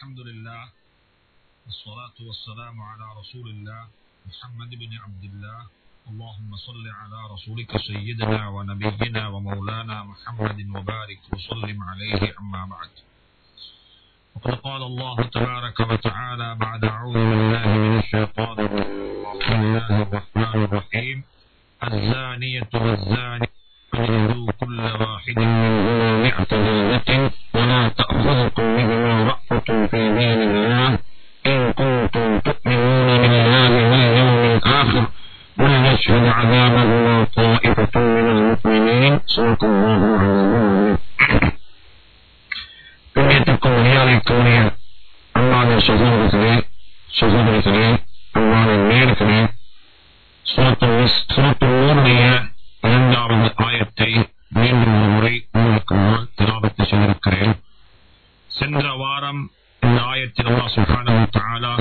الحمد لله والصلاة والسلام على رسول الله محمد بن عبد الله اللهم صل على رسولك سيدنا ونبينا ومولانا محمد وبارك وسلم عليه أما بعد وقد قال الله تبارك وتعالى بعد أعوذ بالله من الشيطان الرجيم بسم الله الرحمن الرحيم الزانية والزاني فاجلدوا كل واحد منهما مئة جلدة ولا تأخذكم بهما رأفة في دين الله إن كنتم تؤمنون بالله واليوم الآخر وليشهد عذابهما طائفة من المؤمنين صدق الله العظيم புண்ணியத்துக்கும் மரியாதைக்குரிய அன்பான சகோதரர்களே சகோதரிகளே அன்பான நேர்களே சுரத்தூருடைய இரண்டாவது ஆயத்தை மீண்டும் ஒரு முறை உங்களுக்கு முன்னால் திராவத்து செய்திருக்கிறேன் சென்ற வாரம் இந்த ஆயத்தில் அல்லா சுஹானு தாலா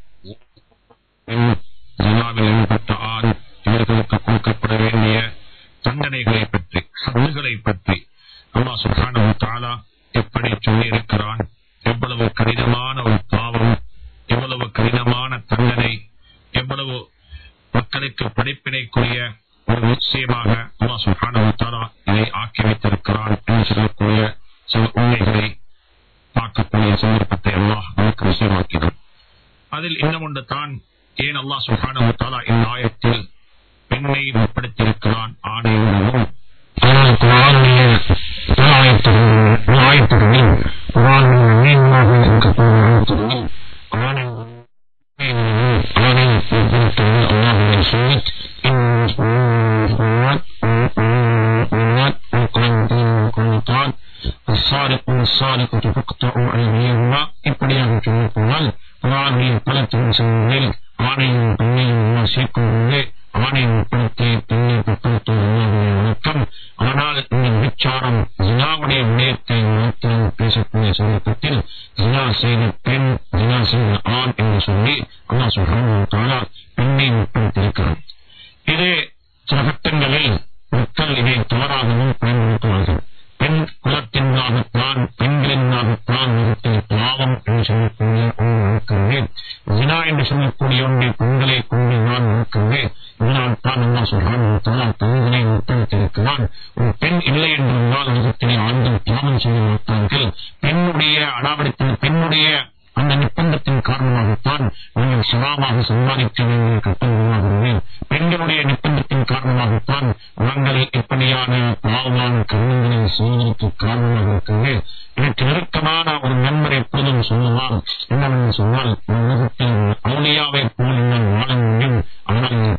ஜனாவில் ஈடுபட்ட ஆண் இவர்களுக்கு கொடுக்கப்பட வேண்டிய தண்டனைகளை பற்றி ஹல்லுகளை பற்றி அல்லா சுஹானு தாலா எப்படி சொல்லியிருக்கிறான் எவ்வளவு கடினமான ஒரு பாவம் எவ்வளவு கடினமான தண்டனை எவ்வளவு மக்களுக்கு படிப்பினைக்குரிய ஒரு நிச்சயமாக அல்லா சுஹானு தாலா இதை ஆக்கி வைத்திருக்கிறான் என்று சொல்லக்கூடிய சில உண்மைகளை பார்க்கக்கூடிய சந்தர்ப்பத்தை அல்லாஹ் நமக்கு விஷயமாக்கினான் அதில் இன்னும் ஒன்று தான் ஏன் அல்லா சுஹானு தாலா இந்த ஆயத்தில் பெண்ணை முற்படுத்தியிருக்கிறான் ஆணையுடனும் ஆனால் குரானுடைய ஆயத்துடனில் குரானுடைய மீன்மாக இருக்கக்கூடிய ஆயத்துடனில் ஆணை ஆணை முற்படுத்துவது அல்லாஹுடைய சொல்லி الصادق والصادقة تقطع أيديهما இப்படியாக சொல்லிப் போனால் குரானுடைய பல திருச்சங்களில் ஆணையும் பெண்ணையும் சேர்க்கும் போது ஆணை உட்படுத்தி பெண்ணை உட்படுத்துவது வணக்கம் ஆனால் இந்த விச்சாரம் ஜினாவுடைய விடயத்தை மாத்திரம் பேசக்கூடிய சந்தர்ப்பத்தில் ஜினா செய்த பெண் ஜினா செய்த ஆண் என்று சொல்லி அல்லா சுகானா பெண்ணை உட்படுத்தியிருக்கிறார் இது சில கட்டங்களில் மக்கள் இதை தவறாகவும் பயன்படுத்துவார்கள் பெண் குலத்தினாகத்தான் பெண்களினாகத்தான் நிறுத்திய பாவம் என்று சொல்லக்கூடிய ஒன்று இருக்கிறது ஜினா என்று சொல்லக்கூடிய ஒன்றை பெண்களை கொண்டு நான் இருக்கிறேன் இதனால் தான் என்ன சொல்றான் தானா பெண்களை உட்படுத்தியிருக்கிறான் ஒரு பெண் இல்லை என்றிருந்தால் உலகத்திலே ஆண்கள் பாவம் செய்ய மாட்டார்கள் பெண்ணுடைய அடாவடித்தின் பெண்ணுடைய அந்த நிர்பந்தத்தின் காரணமாகத்தான் நீங்கள் சுறாமாக சம்பாதிக்க வேண்டிய கட்டம் உருவாகிறது பெண்களுடைய நிர்பந்தத்தின் காரணமாகத்தான் நாங்கள் இப்படியான பாவமான கருணங்களை செய்வதற்கு காரணமாக இருக்கிறது எனக்கு நெருக்கமான ஒரு நண்பர் எப்பொழுதும் சொல்லுவார் என்னவென்று சொன்னால் உலகத்தில் அவுளியாவை போல் நீங்கள் வாழ முடியும் ஆனால் இந்த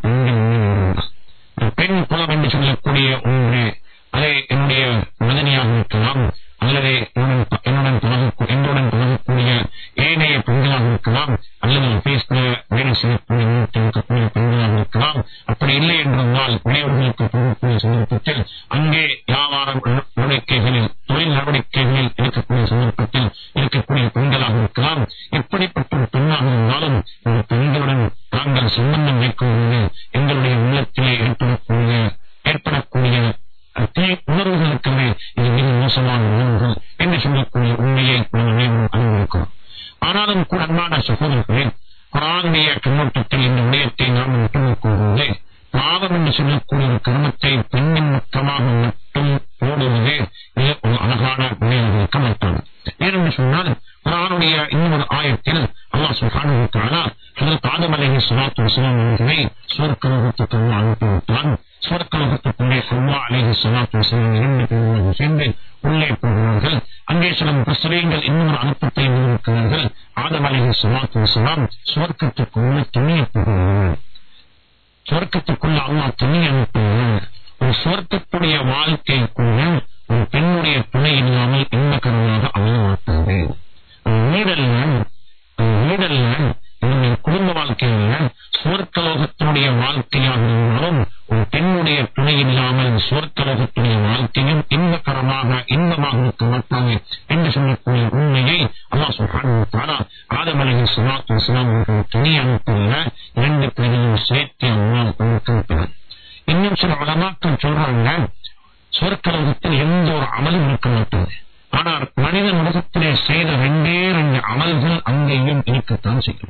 பெண்கள் பெண் குலம் என்று சொல்லக்கூடிய ஒன்று அதை என்னுடைய மதனியாக இருக்கலாம் அல்லது என்னுடன் பழக என்னுடன் பழகக்கூடிய ஏனைய பெண்களாக இருக்கலாம் அல்லது பேசுகிற வேலை செய்யக்கூடிய இருக்கக்கூடிய பெண்களாக இருக்கலாம் அப்படி இல்லை என்றிருந்தால் இளையவர்களுக்கு போகக்கூடிய சந்தர்ப்பத்தில் அங்கே வியாபாரம் நடவடிக்கைகளில் தொழில் நடவடிக்கைகளில் இருக்கக்கூடிய சந்தர்ப்பத்தில் இருக்கக்கூடிய பெண்களாக இருக்கலாம் எப்படிப்பட்ட ஒரு பெண்ணாக இருந்தாலும் இந்த பெண்களுடன் நாங்கள் சம்பந்தம் வைக்கும்போது எங்களுடைய உள்ளத்திலே ஏற்படக்கூடிய ஏற்படக்கூடிய தீ உணர்வுகளுக்குமே இது மிக மோசமான உணர்வுகள் என்று சொல்லக்கூடிய உண்மையை நாம் அறிந்திருக்கிறோம் ஆனாலும் கூட அன்பான சகோதரர்களே குரானுடைய கண்ணோட்டத்தில் இந்த விடயத்தை நாம் விட்டுவிடும்போது பாவம் என்று சொல்லக்கூடிய ஒரு கர்மத்தை பெண்ணின் மொத்தமாக மட்டும் போடுவது மிக ஒரு அழகான விடயம் இருக்க மாட்டாங்க ஏனென்று சொன்னால் குரானுடைய இன்னொரு ஆயத்தில் அல்லா சுகானுக்கான அதற்கு ஆதம் அலஹி சலாத்து வசலாம் அவர்களை சுவர்க்கலோகத்துக்கு அனுப்பிவிட்டான் சுவர்க்கலோகத்துக்குள்ளே ஹவ்வா அலஹி சலாத்து வசலாம் இரண்டு பேரும் சேர்ந்து உள்ளே போகிறார்கள் அங்கே சில முஸ்லீம்கள் இன்னொரு அனுப்பத்தை இருக்கிறார்கள் ஆதம் அலஹி சலாத்து வசலாம் சுவர்க்கத்துக்குள்ளே துணிய போகிறார்கள் சுவர்க்கத்துக்குள்ள அல்லா துணி அனுப்புகிறார் ஒரு சுவர்க்கத்துடைய வாழ்க்கைக்குள்ள ஒரு பெண்ணுடைய துணை இல்லாமல் இன்பகரமாக அமைய மாட்டாது வீடல்ல வீடல்ல என்னுடைய குடும்ப வாழ்க்கையில சுவர்க்கலோகத்தினுடைய வாழ்க்கையாக இருந்தாலும் ஒரு பெண்ணுடைய துணை இல்லாமல் சுவர்க்கலோகத்துடைய வாழ்க்கையும் இன்பகரமாக இன்பமாக இருக்க மாட்டாங்க என்று சொல்லக்கூடிய உண்மையை அல்லா சொல்றாங்க ஆதமலகி சுலாத்து இஸ்லாம் துணை அனுப்பின இரண்டு பேரையும் சேர்த்து அம்மாள் கொடுக்கிறார் இன்னும் சில வளமாக்கள் சொல்றாங்க சொற்கலகத்தில் எந்த ஒரு அமலும் இருக்க மாட்டாது ஆனால் மனிதன் உலகத்திலே செய்த ரெண்டே ரெண்டு அமல்கள் அங்கேயும் இருக்கத்தான் செய்யும்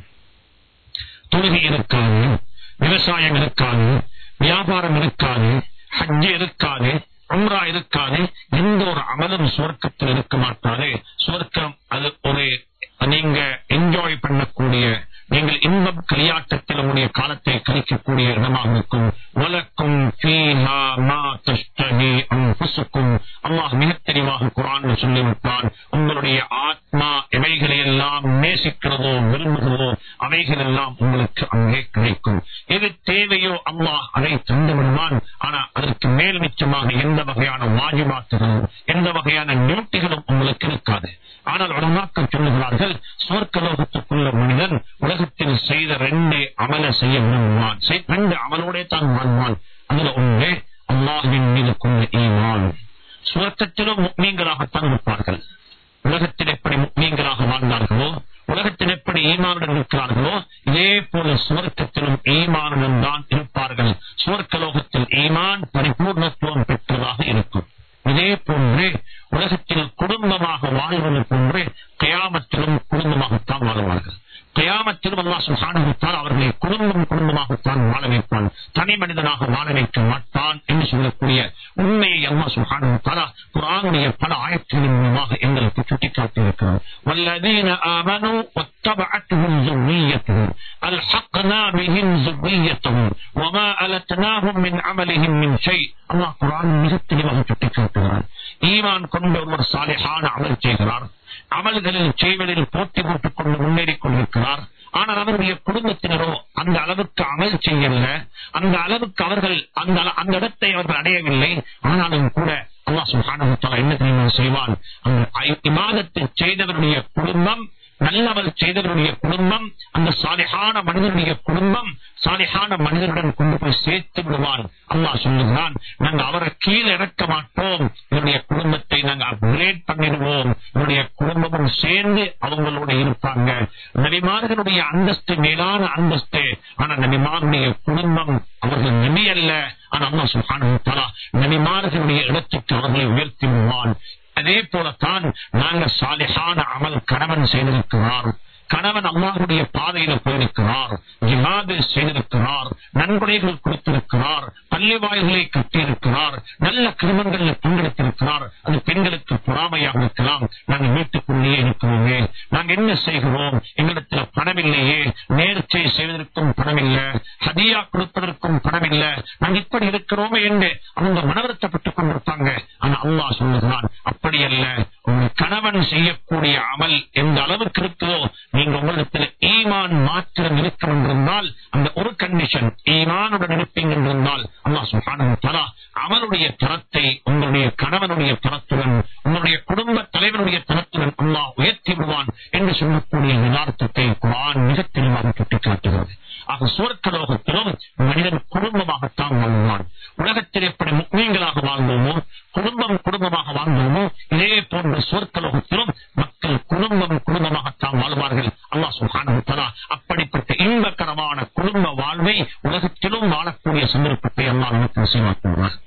தொழுகை இருக்காது விவசாயம் இருக்காது வியாபாரம் இருக்காது ஹஜ்ஜு இருக்காது உம்ரா இருக்காது எந்த ஒரு அமலும் சுவர்க்கத்தில் இருக்க மாட்டாது சுவர்க்கம் அது ஒரு நீங்க என்ஜாய் பண்ணக்கூடிய நீங்கள் இன்பம் களியாட்டத்தில் உங்களுடைய காலத்தை கழிக்கக்கூடிய இடமாக இருக்கும் வலக்கும் ஃபீஹா மா தஷ்தஹி அன்ஃபுசுக்கும் அல்லாஹ் மிக தெளிவாக குர்ஆன்ல சொல்லிவிட்டான் உங்களுடைய ஆத்மா எவைகளை எல்லாம் நேசிக்கிறதோ விரும்புகிறதோ அவைகள் எல்லாம் உங்களுக்கு அங்கே கிடைக்கும் எது தேவையோ அல்லாஹ் அதை தந்து விடுவான் ஆனா அதற்கு மேல் மிச்சமாக எந்த வகையான வாஜிபாத்துகளும் எந்த வகையான நியூட்டிகளும் உங்களுக்கு இருக்காது ஆனால் உடனாக்கள் சொல்லுகிறார்கள் சுவர்க்க லோகத்துக்குள்ள மனிதன் உலகத்தில் செய்த ரெண்டு அமல செய்ய விரும்புவான் செய்- ரெண்டு அமலோடே தான் வாழ்வான் அதுல ஒன்று அல்லாஹின் மீது கொண்ட ஈமான் சுவர்க்கத்திலும் முக்மீன்களாகத்தான் இருப்பார்கள் உலகத்தில் எப்படி முக்மீன்களாக வாழ்ந்தார்களோ உலகத்தில் எப்படி ஈமானுடன் இருக்கிறார்களோ இதே போல சுவர்க்கத்திலும் ஈமானுடன் தான் இருப்பார்கள் சுவர்க்க லோகத்தில் ஈமான் பரிபூர்ணத்துவம் பெற்றதாக இருக்கும் இதே போன்று உலகத்தில் குடும்பமாக வாழ்வது போன்று கயாமத்திலும் குடும்பமாகத்தான் வாழ்வார்கள் கயாமத்திலும் அல்லா சுகானுத்தால் அவர்களை குடும்பம் குடும்பமாகத்தான் வாழ வைப்பான் தனி மனிதனாக வாழ வைக்க மாட்டான் என்று சொல்லக்கூடிய உண்மையை அல்லா சுகானுத்தாலா குரானுடைய பல ஆயத்தின் மூலமாக எங்களுக்கு சுட்டிக்காட்டியிருக்கிறார் والذين آمنوا واتبعتهم ذريتهم ألحقنا بهم ذريتهم وما ألتناهم من عملهم من شيء الله قرآن மிக தெளிவாக சுட்டிக்காட்டுகிறார் ஈமான் கொண்ட ஒருவர் சாலிஹான அமல் செய்கிறார் அமல்களில் செய்வதில் போட்டி போட்டுக் கொண்டு முன்னேறிக் கொண்டிருக்கிறார் ஆனால் அவருடைய குடும்பத்தினரோ அந்த அளவுக்கு அமல் செய்யவில்லை அந்த அளவுக்கு அவர்கள் அந்த அள- அந்த இடத்தை அவர்கள் அடையவில்லை ஆனாலும் கூட அல்லாஹ் சுப்ஹானஹு வ தஆலா என்ன தெரியுமா செய்வான் அந்த ஐ- இபாதத்தை செய்தவருடைய குடும்பம் நல்லவள் செய்தவருடைய குடும்பம் அந்த சாலிஹான மனிதனுடைய குடும்பம் சாலிஹான மனிதனுடன் கொண்டு போய் சேர்த்து விடுவான் அல்லாஹ் சொல்லுகிறான் நாங்க அவரை கீழே இறக்க மாட்டோம் இவருடைய குடும்பத்தை நாங்க அப்கிரேட் பண்ணிடுவோம் இவருடைய குடும்பமும் சேர்ந்து அவங்களோட இருப்பாங்க நபிமார்களுடைய அந்தஸ்து மேலான அந்தஸ்து ஆனா நபிமாருடைய குடும்பம் அவர்கள் நபி அல்ல ஆனா அல்லாஹ் சுப்ஹானஹு வ தஆலா நபிமார்களுடைய இடத்துக்கு அவர்களை உயர்த்தி விடுவான் அதே போலத்தான் நாங்க சாலிஹான அமல் கணவன் செய்திருக்கிறார் கணவன் அல்லாஹுடைய பாதையில போயிருக்கிறார் ஜிஹாது செய்திருக்கிறார் நன்கொடைகள் கொடுத்திருக்கிறார் பள்ளி வாயில்களை கட்டியிருக்கிறார் நல்ல கிரமங்களில் பங்கெடுத்திருக்கிறார் அது பெண்களுக்கு பொறாமையாக இருக்கலாம் நாங்க வீட்டுக்குள்ளேயே இருக்கிறோமே நாங்க என்ன செய்கிறோம் எங்களிடத்துல பணம் இல்லையே நேர்ச்சை செய்வதற்கும் பணம் இல்ல ஹதியா கொடுப்பதற்கும் பணம் இல்ல நாங்க இப்படி இருக்கிறோமே என்று அவங்க மனவருத்தப்பட்டுக் கொண்டிருப்பாங்க ஆனா அல்லாஹ் சொல்லுகிறான் அப்படி அல்ல உங்க கணவன் செய்யக்கூடிய அமல் எந்த அளவுக்கு இருக்குதோ நீங்க உங்களிடத்தில் ஈமான் மாற்றம் இருக்கும் என்றிருந்தால் அந்த ஒரு கண்டிஷன் ஈமானுடன் இருப்பீங்க என்றிருந்தால் அல்லாஹ் சுப்ஹானஹு வ தஆலா அவனுடைய தரத்தை உங்களுடைய கணவனுடைய தரத்துடன் உங்களுடைய குடும்ப தலைவனுடைய தரத்துடன் அல்லாஹ் உயர்த்தி விடுவான் என்று சொல்லக்கூடிய யதார்த்தத்தை குரான் மிக தெளிவாக சுட்டிக்காட்டுகிறது ஆக சுவர்க்க லோகத்திலும் மனிதன் குடும்பமாகத்தான் வாழ்வான் உலகத்தில் எப்படி முக்மீன்களாக வாழ்ந்தோமோ குடும்பம் குடும்பமாக வாழ்ந்தோமோ இதே போன்ற சுவர்க்க லோகத்திலும் மக்கள் குடும்பம் குடும்பமாகத்தான் வாழ்வார்கள் அல்லாஹ் சுப்ஹானஹு வ தஆலா அப்படிப்பட்ட இன்பகரமான குடும்ப வாழ்வை உலகத்திலும் வாழக்கூடிய சந்தர்ப்பத்தை அல்லாஹ் நமக்கு நசீவாக்குவார்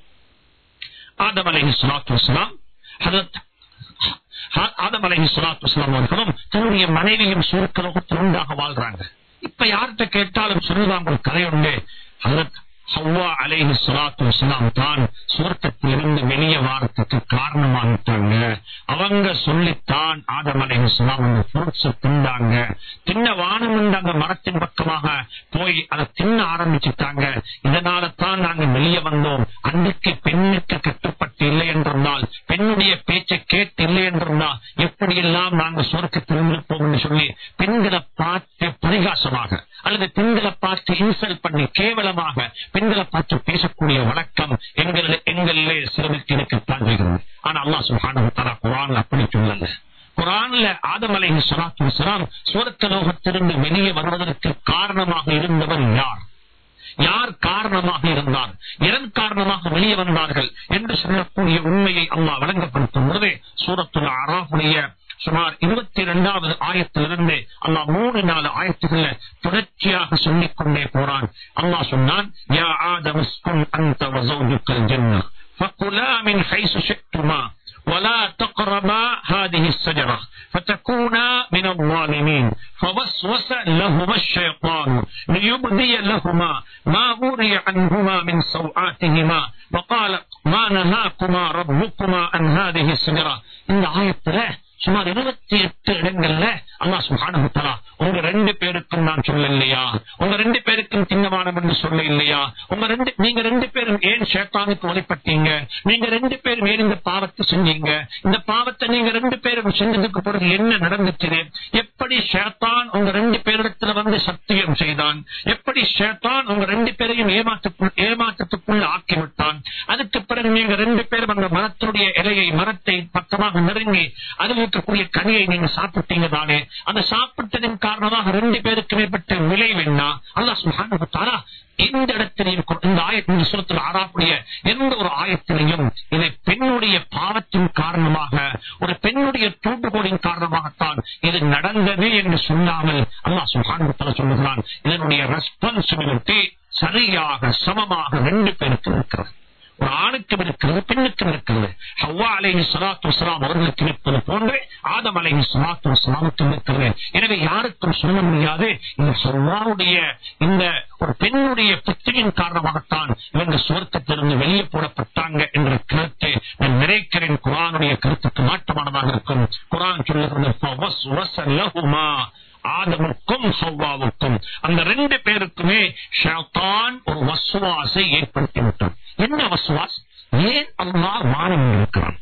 ஆதம் அலைஹி ஸலாத்து வஸலாம் ஹதரத் ஆதம் அலைஹி ஸலாத்து வஸலாம் அவர்களும் தன்னுடைய மனைவியும் சுவர்க்க லோகத்தில் உண்டாக வாழ்றாங்க இப்ப யார்கிட்ட கேட்டாலும் சொல்லுவாங்க ஒரு கதை உண்டு ஹதரத் ஹவ்வா அலைஹி ஸலாத்து வஸலாம் தான் சுவர்க்கத்திலிருந்து வெளியே வாரத்துக்கு காரணமாகிட்டாங்க அவங்க சொல்லித்தான் ஆதம் அலைஹி ஸலாம் அந்த ஃப்ரூட்ஸ் தின்னாங்க தின்ன வானம் என்ற அந்த மரத்தின் பக்கமாக போய் அதை தின்ன ஆரம்பிச்சுட்டாங்க இதனால தான் நாங்க வெளியே வந்தோம் அன்றைக்கு பெண்ணுக்கு கட்டுப்பட்டு இல்லை என்றிருந்தால் பெண்ணுடைய பேச்சை கேட்டு இல்லை என்றிருந்தால் எப்படியெல்லாம் நாங்க சுவர்க்கத்தில் இருப்போம் என்று சொல்லி பெண்களை பார்த்து பரிகாசமாக அல்லது பெண்களை பார்த்து இன்சல்ட் பண்ணி கேவலமாக பெண்களை பார்த்து பேசக்கூடிய வழக்கம் எங்கள் எங்களிலே சிலருக்கு இருக்கத்தான் செய்கிறது ஆனா அல்லாஹ் சுப்ஹானஹு வ தஆலா குர்ஆன்ல அப்படி சொல்லல குரான்ல ஆதம் அலைஹி ஸலாத்து வஸலாம் சுவர்க்க லோகத்திலிருந்து வெளியே வருவதற்கு காரணமாக இருந்தவர் யார் யார் காரணமாக இருந்தார் எதன் காரணமாக வெளியே வந்தார்கள் என்று சொல்லக்கூடிய உண்மையை அல்லாஹ் வழங்கப்படுத்தும் பொழுது சூரத்துல் அராஃபுடைய சுமார் இருபத்தி இரண்டாவது ஆயத்திலிருந்து அல்லாஹ் மூணு நாலு ஆயத்துகள்ல தொடர்ச்சியாக சொல்லிக் கொண்டே போறான் அல்லாஹ் சொன்னான் யா ஆதம் உஸ்குன் அன்த வஸௌஜுக்கல் ஜன்னah فكلا من حيث شئتما ولا تقربا هذه الشجرة فتكونا من الظالمين فوسوس لهما الشيطان ليبدي لهما ما وري عنهما من سوآتهما وقال ما نهاكما ربكما عن هذه الشجرة இந்த ஆயத்துல சுமார் இருபத்தி எட்டு இடங்கள்ல அல்லாஹ் சுப்ஹானஹு வ தஆலா உங்க ரெண்டு பேருக்கும் நான் சொல்ல இல்லையா உங்க ரெண்டு பேருக்கும் சின்னமானம் என்று சொல்ல இல்லையா உங்க ரெண்டு நீங்க ரெண்டு பேரும் ஏன் ஷேத்தானுக்கு வழிபட்டீங்க நீங்க ரெண்டு பேரும் ஏன் இந்த பாவத்தை செஞ்சீங்க இந்த பாவத்தை நீங்க ரெண்டு பேரும் செஞ்சதுக்கு பிறகு என்ன நடந்துச்சு எப்படி ஷேத்தான் உங்க ரெண்டு பேரிடத்துல வந்து சத்தியம் செய்தான் எப்படி ஷேத்தான் உங்க ரெண்டு பேரையும் ஏமாற்று ஏமாற்றத்துக்குள்ள ஆக்கிவிட்டான் அதுக்கு பிறகு நீங்க ரெண்டு பேரும் அந்த மரத்துடைய இலையை மரத்தை பக்கமாக நெருங்கி அதில் இருக்கக்கூடிய கனியை நீங்க சாப்பிட்டீங்க தானே அந்த சாப்பிட்டதின் காரணமாக ரெண்டு பேருக்கு மேற்பட்ட விளைவு என்ன அல்லா சுகான எந்த இடத்திலையும் கொ- இந்த ஆயத்தின் சுரத்தில் ஆறாக்கூடிய எந்த ஒரு ஆயத்திலையும் இதை பெண்ணுடைய பாவத்தின் காரணமாக ஒரு பெண்ணுடைய தூண்டுகோலின் காரணமாகத்தான் இது நடந்தது என்று சொல்லாமல் அல்லாஹ் சுகான சொல்லுகிறான் இதனுடைய ரெஸ்பான்சிபிலிட்டி சரியாக சமமாக ரெண்டு பேருக்கு இருக்கிறது ஒரு ஆணுக்கும் இருக்கிறது பெண்ணுக்கும் இருக்கிறது ஹவ்வா அலைஹி ஸலாத்து வஸலாம் அவர்களுக்கு இருப்பது போன்று ஆதம் அலைஹி ஸலாத்து வஸலாமுக்கும் இருக்கிறது எனவே யாருக்கும் சொல்ல முடியாது இந்த ஹவ்வாவுடைய இந்த ஒரு பெண்ணுடைய புத்தியின் காரணமாகத்தான் இவங்க சுவர்க்கத்திலிருந்து வெளியே போடப்பட்டாங்க என்ற கருத்து நான் நினைக்கிறேன் குரானுடைய கருத்துக்கு மாற்றமானதாக இருக்கும் குரான் சொல்லுகிறது "ஃபவஸ்வஸ லஹுமா" ஆதமுக்கும் ஹவ்வாவுக்கும் அந்த ரெண்டு பேருக்குமே ஷைத்தான் ஒரு வசுவாசை ஏற்படுத்தி விட்டான் என்ன வசுவாஸ் ஏன் அல்லாஹ் வானம் இருக்கிறான்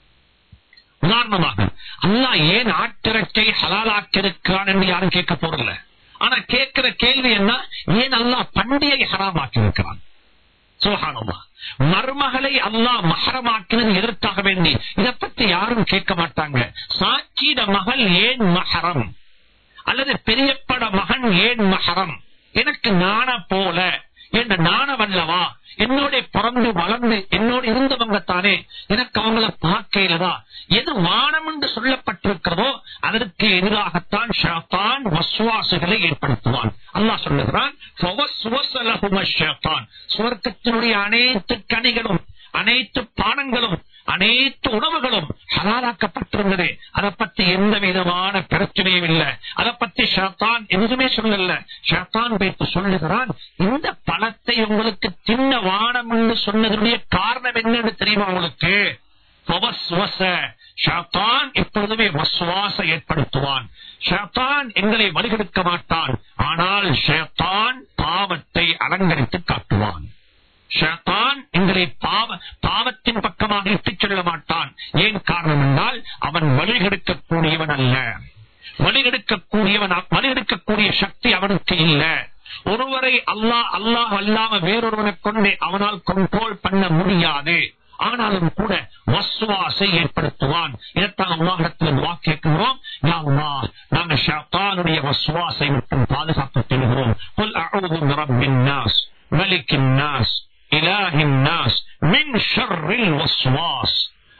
உதாரணமாக அல்லாஹ் ஏன் ஆட்டிறச்சை ஹலாலாக்கிருக்கிறான் என்று யாரும் கேட்க போறதில்ல ஆனா கேட்கிற கேள்வி என்ன ஏன் அல்லாஹ் பண்டிகை ஹராமாக்கி இருக்கிறான் சுபஹானல்லா மருமகளை அல்லாஹ் மஹரமாக்கினது எதற்காக வேண்டி இதை பத்தி யாரும் கேட்க மாட்டாங்க சாட்சியிட மகள் ஏன் மஹரம் அல்லது பெரியப்பட மகன் ஏன் மகரம் எனக்கு நாண போல என்ற நாணவல்லவா என்னோட பிறந்து வளர்ந்து என்னோட இருந்தவங்க தானே எனக்கு அவங்கள பார்க்கலதா எது வானம் என்று சொல்லப்பட்டிருக்கிறதோ அதற்கு எதிராகத்தான் ஷாத்தான் வசுவாசுகளை ஏற்படுத்துவான் அல்லாஹ் சொல்லுகிறான் "ஃபவஸ்வஸ லஹும ஷைத்தான்." சுவர்க்கத்தினுடைய அனைத்து கனிகளும் அனைத்து பானங்களும் அனைத்து உணவுகளும் ஹலாலாக்கப்பட்டிருந்தது அதை பத்தி எந்த விதமான பிரச்சனையும் இல்லை அதை பத்தி ஷாத்தான் எதுவுமே சொல்லல ஷாத்தான் வைத்து சொல்லுகிறான் இந்த பழத்தை உங்களுக்கு சின்ன வானம் என்று சொன்னதனுடைய காரணம் என்னன்னு தெரியுமா உங்களுக்கு ஃபவஸ்வஸ. ஷைத்தான் எப்பொழுதுமே வசுவாச ஏற்படுத்துவான் ஷைத்தான் எங்களை வழிகெடுக்க மாட்டான் ஆனால் ஷைத்தான் பாவத்தை அலங்கரித்து காட்டுவான் ஷைத்தான் எங்களை பாவ பாவத்தின் பக்கமாக இட்டுச் செல்ல மாட்டான் ஏன் காரணம் என்றால் அவன் வழிகெடுக்கக்கூடியவன் அல்ல வழிகெடுக்கக்கூடியவன் வழிகெடுக்கக்கூடிய சக்தி அவனுக்கு இல்ல ஒருவரை அல்லாஹ் அல்லாஹ் அல்லாம வேறொருவனை கொண்டு அவனால் கண்ட்ரோல் பண்ண முடியாது ஆனாலும் கூட வசுவாசை ஏற்படுத்துவான் இதைத்தான் அல்லாஹிடத்தில் துவா கேட்கிறோம் யா அல்லாஹ், நாங்க ஷைத்தானுடைய வசுவாசை மட்டும் பாதுகாப்பு பெறுகிறோம் قل أعوذ برب الناس ملك الناس إله الناس من شر الوسواس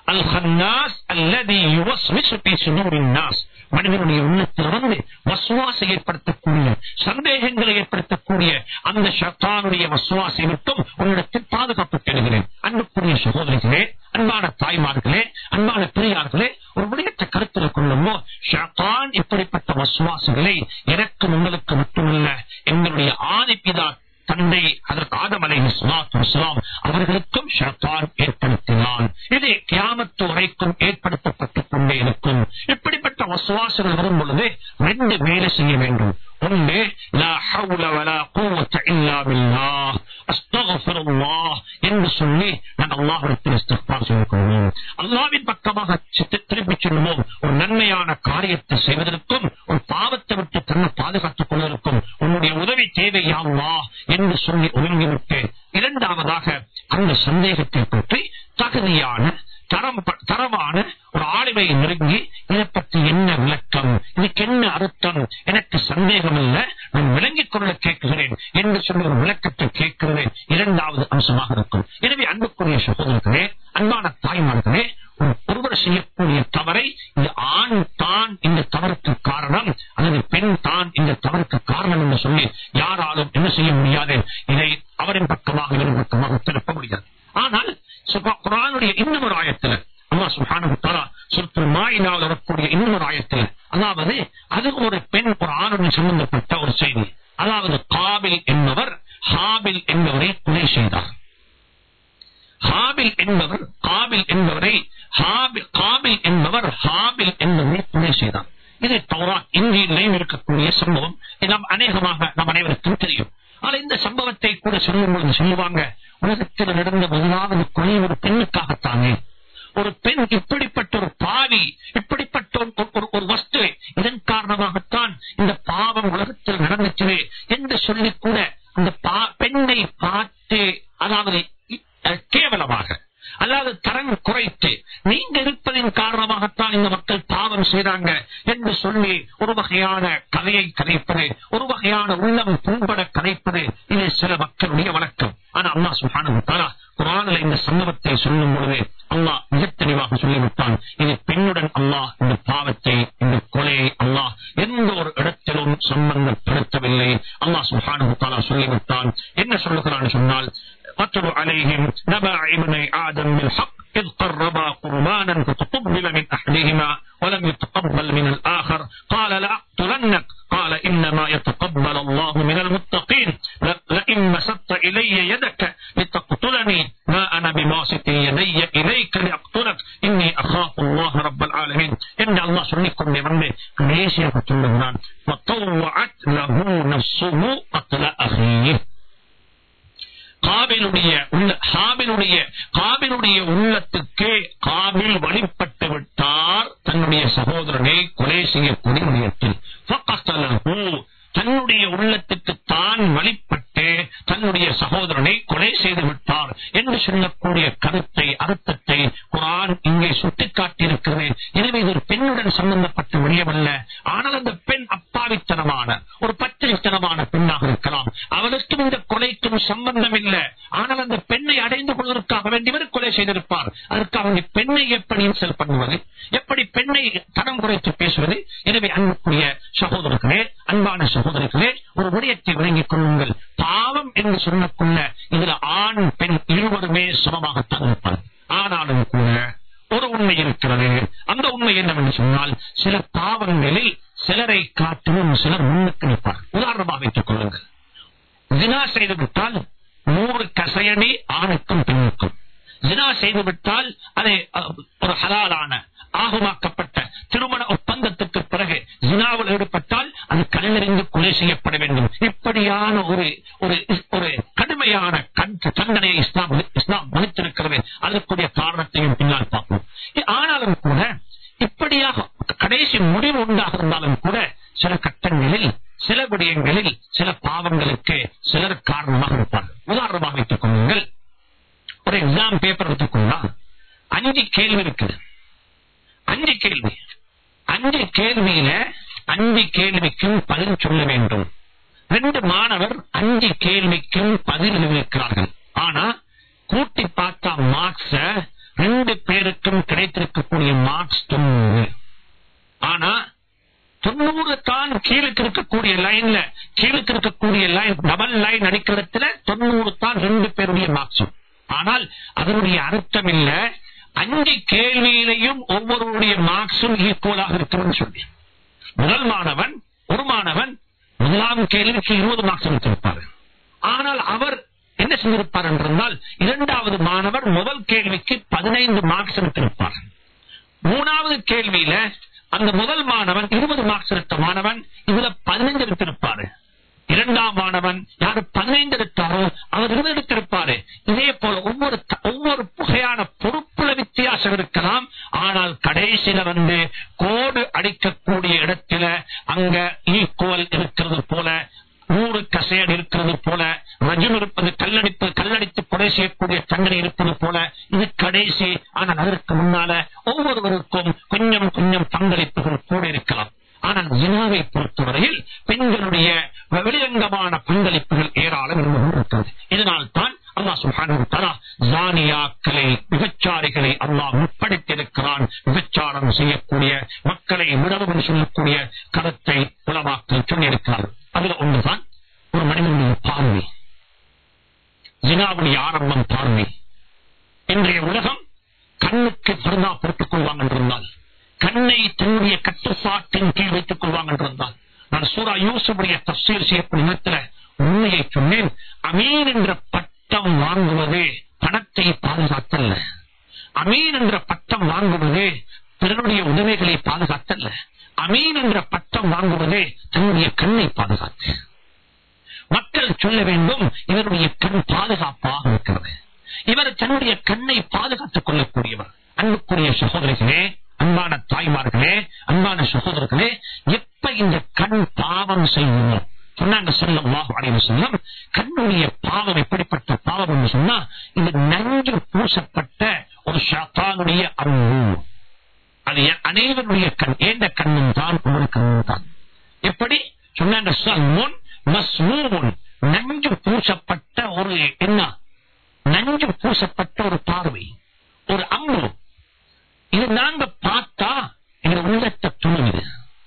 الخناس الذي يوسوس في صدور الناس மனிதனுடைய உள்ளத்தில் வந்து வசுவாசை ஏற்படுத்தக்கூடிய சந்தேகங்களை ஏற்படுத்தக்கூடிய அந்த ஷத்தானுடைய வசுவாசை மட்டும் உன்னிடத்தில் பாதுகாப்பு தேடுகிறேன் அன்புக்குரிய சகோதரிகளே அன்பான தாய்மார்களே அன்பான பெரியார்களே ஒரு விடயத்தை கருத்தில் கொள்ளுமோ ஷத்தான் இப்படிப்பட்ட வசுவாசங்களை எனக்கு உங்களுக்கு மட்டுமல்ல எங்களுடைய ஆதிப்பிதா தந்தை அதற்கு ஆதம் அலை இஸ்லாம் அவர்களுக்கும் ஷத்தான் ஏற்படுத்தினான் இது கியாமத்து வரைக்கும் ஏற்படுத்தப்பட்டுக் கொண்டே இருக்கும் இப்படிப்பட்ட வசுவாசங்கள் வரும் பொழுது ரெண்டு வேலை செய்ய வேண்டும் ஒன்று லா ஹவுல வலா குவத்த இல்லா பில்லாஹ் அஸ்தக்ஃபிருல்லாஹ் என்று சொல்லி நான் அல்லாஹ்விடத்தில் இஸ்திக்பார் செய்து கொள்வோம் அல்லாஹ்வின் பக்கமாக சித்த- திரும்பிச் செல்வோம் ஒரு நன்மையான காரியத்தை செய்வதற்கும் ஒரு பாவத்தை விட்டு தன்னை பாதுகாத்துக் கொள்வதற்கும் உன்னுடைய உதவி தேவையாவா என்று சொல்லி ஒதுங்கிவிட்டு இரண்டாவதாக அந்த சந்தேகத்தை பற்றி தகுதியான தரம் ப- தரமான ஒரு ஆளுமை நெருங்கி இதை பற்றி என்ன விளக்கம் இதுக்கு என்ன அர்த்தம் எனக்கு சந்தேகம் இல்ல நான் விளங்கிக் கொள்ள கேட்கிறேன் என்று சொல்லி ஒரு விளக்கத்தை கேட்கிறது இரண்டாவது அம்சமாக இருக்கும் எனவே அன்புக்குரிய சகோதரர்களே அன்பான தாய்மார்களே ஒரு ஒருவர் செய்யக்கூடிய தவறை இந்த ஆண் தான் இந்த தவறுக்கு காரணம் அல்லது பெண் தான் இந்த தவறுக்கு காரணம் என்று சொல்லி யாராலும் என்ன செய்ய முடியாது இதை அவரின் பக்கமாக இவரின் பக்கமாக திருப்ப முடியாது ஆனால் சுப- குர்ஆனுடைய இன்னும் ஒரு ஆயத்தில் அல்லாஹ் சுப்ஹானஹு வ தஆலா சூரத்துல் மாயிதாவில் வரக்கூடிய இன்னொரு ஆயத்தில் அதாவது அது ஒரு பெண் ஒரு ஆணுடன் சம்பந்தப்பட்ட ஒரு செய்தி அதாவது காபில் என்பவர் ஹாபில் என்பவரை கொலை செய்தார் ஹாபில் என்பவர் காபில் என்பவரை ஹாபில் காபில் என்பவர் ஹாபில் என்பவரை கொலை செய்தார் இது தௌரா இந்தியிலையும் இருக்கக்கூடிய சம்பவம் இது நாம் அநேகமாக நம் அனைவருக்கும் தெரியும் ஆனால் இந்த சம்பவத்தை கூட சொல்லும்போது சொல்லுவாங்க உலகத்தில் நடந்த முதலாவது கொலை ஒரு பெண்ணுக்காகத்தானே ஒரு பெண் இப்படிப்பட்ட ஒரு பாவி இப்படிப்பட்ட ஒரு- ஒரு- ஒரு வஸ்து இதன் காரணமாகத்தான் இந்த பாவம் உலகத்தில் நடந்துச்சு என்று சொல்லி கூட அந்த பா- பெண்ணை பார்த்து அதாவது இ- அஹ் கேவலமாக அல்லாது தரம் குறைத்து நீங்க இருப்பதின் காரணமாகத்தான் இந்த மக்கள் பாவம் செய்றாங்க என்று சொல்லி ஒரு வகையான கதையை கதைப்பது ஒரு வகையான உள்ளம் புண்பட கதைப்பது இது சில மக்களுடைய வழக்கம் ஆனா அல்லாஹ் சுப்ஹானஹு வ தஆலா குர்ஆனில் இந்த சம்பவத்தை சொல்லும் பொழுது அல்லாஹ் மிக தெளிவாக சொல்லிவிட்டான் இது பெண்ணுடன் அல்லாஹ் இந்த பாவத்தை இந்த கொலையை அல்லாஹ் எந்த ஒரு இடத்திலும் சம்பந்தப்படுத்தவில்லை அல்லாஹ் சுப்ஹானஹு வ தஆலா சொல்லிவிட்டான் என்ன சொல்லுகிறான் சொன்னால் واتل عليهم نبع ابني آدم بالحق إذ قربا قربانا فتقبل من أحدهما ولم يتقبل من الآخر قال لأقتلنك قال إنما يتقبل الله من المتقين ل- لئن مسدت إلي يدك لتقتلني ما أنا بباسط يدي إليك لأقتلك إني أخاف الله رب العالمين إن الله سنكم بمنه ليش يقتل وطوعت له نفسه قتل أخيه காபிலுடைய உள்ள காபிலுடைய காபிலுடைய உள்ளத்துக்கு காபில் வழிபட்டு விட்டார் தன்னுடைய சகோதரனை கொலை செய்யக்கூடிய விடயத்தில் ஃபகத்தலஹு. தன்னுடைய உள்ளத்துக்கு தான் வழிபட்டு தன்னுடைய சகோதரனை கொலை செய்து விட்டார் என்று சொல்லக்கூடிய கருத்தை அர்த்தத்தை குரான் இங்கே சுட்டிக்காட்டியிருக்கிறது எனவே இது ஒரு பெண்ணுடன் சம்பந்தப்பட்ட விடயமல்ல ஆனால் அந்த பெண் அப்பாவித்தனமான ஒரு பத்திரித்தனமான பெண்ணாக இருக்கலாம் அவளுக்கும் இந்த கொலைக்கும் சம்பந்தம் இல்லை ஆனால் அந்த பெண்ணை அடைந்து கொள்வதற்காக வேண்டியவர் கொலை செய்திருப்பார் அதற்காக வேண்டி பெண்ணை எப்படி இன்சல் பண்ணுவது எப்படி பெண்ணை தரம் குறைத்து பேசுவது எனவே அன்புக்குரிய சகோதரர்களே அன்பான சகோதரர்களே ஒரு விடயத்தை விளங்கிக் கொள்ளுங்கள் பாவம் என்று சொல்லக்குள்ள இதுல ஆண் பெண் இருவருமே சமமாகத்தான் இருப்பார் ஆனாலும் கூட ஒரு உண்மை இருக்கிறது அந்த உண்மை என்னவென்று சொன்னால் சில பாவங்களில் சிலரை காட்டிலும் சிலர் முன்னுக்கு நிற்பார் உதாரணமாக வைத்துக் கொள்ளுங்கள் ஜினா செய்து விட்டால் நூறு கசையடி ஆணுக்கும் பெண்ணுக்கும் ஜினா செய்து விட்டால் அதை அஹ், ஒரு ஹலாலான ஆகமாக்கப்பட்ட திருமண ஒப்பந்தத்துக்கு பிறகு ஜினாவில் ஈடுபட்டால் அது கல்லறிந்து கொலை செய்யப்பட வேண்டும் இப்படியான ஒரு ஒரு ஒரு கடுமையான கண்- தண்டனையை இஸ்லாம் இஸ்லாம் மதித்திருக்கிறது அதற்குரிய காரணத்தையும் பின்னால் பார்ப்போம் ஆனாலும் கூட இப்படியாக கடைசி முடிவு உண்டாக இருந்தாலும் கூட சில கட்டங்களில் சில விடயங்களில் சில பாவங்களுக்கு சிலர் காரணமாக இருப்பார்கள் உதாரணமாக வைத்துக் கொள்ளுங்கள் ஒரு எக்ஸாம் பேப்பர் எடுத்துக்கொண்டா அஞ்சு கேள்வி இருக்குது அஞ்சு கேள்வி அஞ்சு கேள்வியில அஞ்சு கேள்விக்கும் பதில் சொல்ல வேண்டும் ரெண்டு மாணவர் அஞ்சு கேள்விக்கும் பதில் எழுதியிருக்கிறார்கள் ஆனா கூட்டி பார்த்தா மார்க்ஸ ரெண்டு பேருக்கும் கிடைத்திருக்கக்கூடிய மார்க்ஸ் தொண்ணூறு ஆனா தொண்ணூறு தான் கீழுக்கு இருக்கக்கூடிய லைன்ல கீழுக்கு இருக்கக்கூடிய லைன் டபுள் லைன் அடிக்கிறதுல தொண்ணூறு தான் ரெண்டு பேருடைய மார்க்ஸும் ஆனால் அதனுடைய அர்த்தம் இல்ல அஞ்சு கேள்வியிலையும் ஒவ்வொருவருடைய மார்க்ஸும் ஈக்குவலாக இருக்கும்னு சொல்லி முதல் மாணவன் ஒரு மாணவன் முதலாம் கேள்விக்கு இருபது மார்க்ஸ் எடுத்திருப்பார் ஆனால் அவர் என்ன செஞ்சிருப்பார் என்றால் இரண்டாவது மாணவர் முதல் கேள்விக்கு பதினைந்து மார்க்ஸ் எடுத்திருப்பார் மூணாவது கேள்வியில அந்த முதல் மாணவன் இருபது மார்க்ஸ் எடுத்த மாணவன் இதுல பதினைந்து எடுத்திருப்பாரு இரண்டாம் மாணவன் யாரு பதினைந்து எடுத்தாரோ அவர் இருபது எடுத்திருப்பாரு இதே போல ஒவ்வொரு த- ஒவ்வொரு வகையான பொறுப்புல வித்தியாசம் இருக்கலாம் ஆனால் கடைசியில வந்து கோடு அடிக்கக்கூடிய இடத்துல அங்க ஈக்குவல் இருக்கிறது போல நூறு கசையடி இருக்கிறது போல ரஜுன் இருப்பது கல்லடிப்பு கல்லடித்து கொலை செய்யக்கூடிய தண்டனை இருப்பது போல இது கடைசி ஆனால் அதற்கு முன்னால ஒவ்வொருவருக்கும் கொஞ்சம் கொஞ்சம் பங்களிப்புகள் கூட இருக்கலாம் ஆனால் ஜினாவை பொறுத்தவரையில் பெண்களுடைய வெளிரங்கமான பங்களிப்புகள் ஏராளம் இருந்து கொண்டிருக்கிறது இதனால் தான் அல்லாஹ் சுப்ஹானஹு வ தஆலா ஜானியாக்களை விபச்சாரிகளை அல்லாஹ் முற்படுத்தியிருக்கிறான் விபச்சாரம் செய்யக்கூடிய மக்களை விடவும் என்று சொல்லக்கூடிய கருத்தை உலமாக்கள் சொல்லியிருக்கிறார் அதுல ஒன்றுதான் ஒரு மனிதனுடைய பார்வை ஜினாவுடைய ஆரம்பம் பார்வை இன்றைய உலகம் கண்ணுக்கு மட்டும்தான் பொறுத்துக் கொள்வாங்க என்றிருந்தால் கண்ணை தன்னுடைய கட்டுப்பாட்டின் கீழ் வைத்துக் கொள்வாங்க என்றிருந்தால் நான் சூரா யூசுடைய தப்சீர் செய்யப்படும் நேரத்துல உண்மையை சொன்னேன் அமீன் என்ற பட்டம் வாங்குவது பணத்தை பாதுகாத்தல்ல அமீன் என்ற பட்டம் வாங்குவது பிறனுடைய உதவிகளை பாதுகாத்தல்ல அமீன் என்ற பட்டம் வாங்குவது தன்னுடைய கண்ணை பாதுகாத்து மக்கள் சொல்ல வேண்டும் இவருடைய கண் பாதுகாப்பாக இருக்கிறது இவர் தன்னுடைய கண்ணை பாதுகாத்துக் கொள்ளக்கூடியவர் அன்புக்குரிய சகோதரிகளே அன்பான தாய்மார்களே அன்பான சகோதரர்களே எப்ப இந்த கண் பாவம் செய்யுமோ சொன்னாங்க சொல்லலாம் அடைவு சொல்லம் கண்ணுடைய பாவம் எப்படிப்பட்ட பாவம் என்று சொன்னா இந்த நஞ்சு பூசப்பட்ட ஒரு ஷாத்தானுடைய அன்பு அது எ- அனைவருடைய கண் ஏந்த கண்ணும் தான் ஒரு கண்ணும் தான் எப்படி சொன்னாங்க சல்முன் மஸ்மூமுன் நஞ்சு பூசப்பட்ட ஒரு என்ன நஞ்சு பூசப்பட்ட ஒரு பார்வை ஒரு அம்பு இது நாங்க பார்த்தா எங்க உள்ளத்தை துணுகுது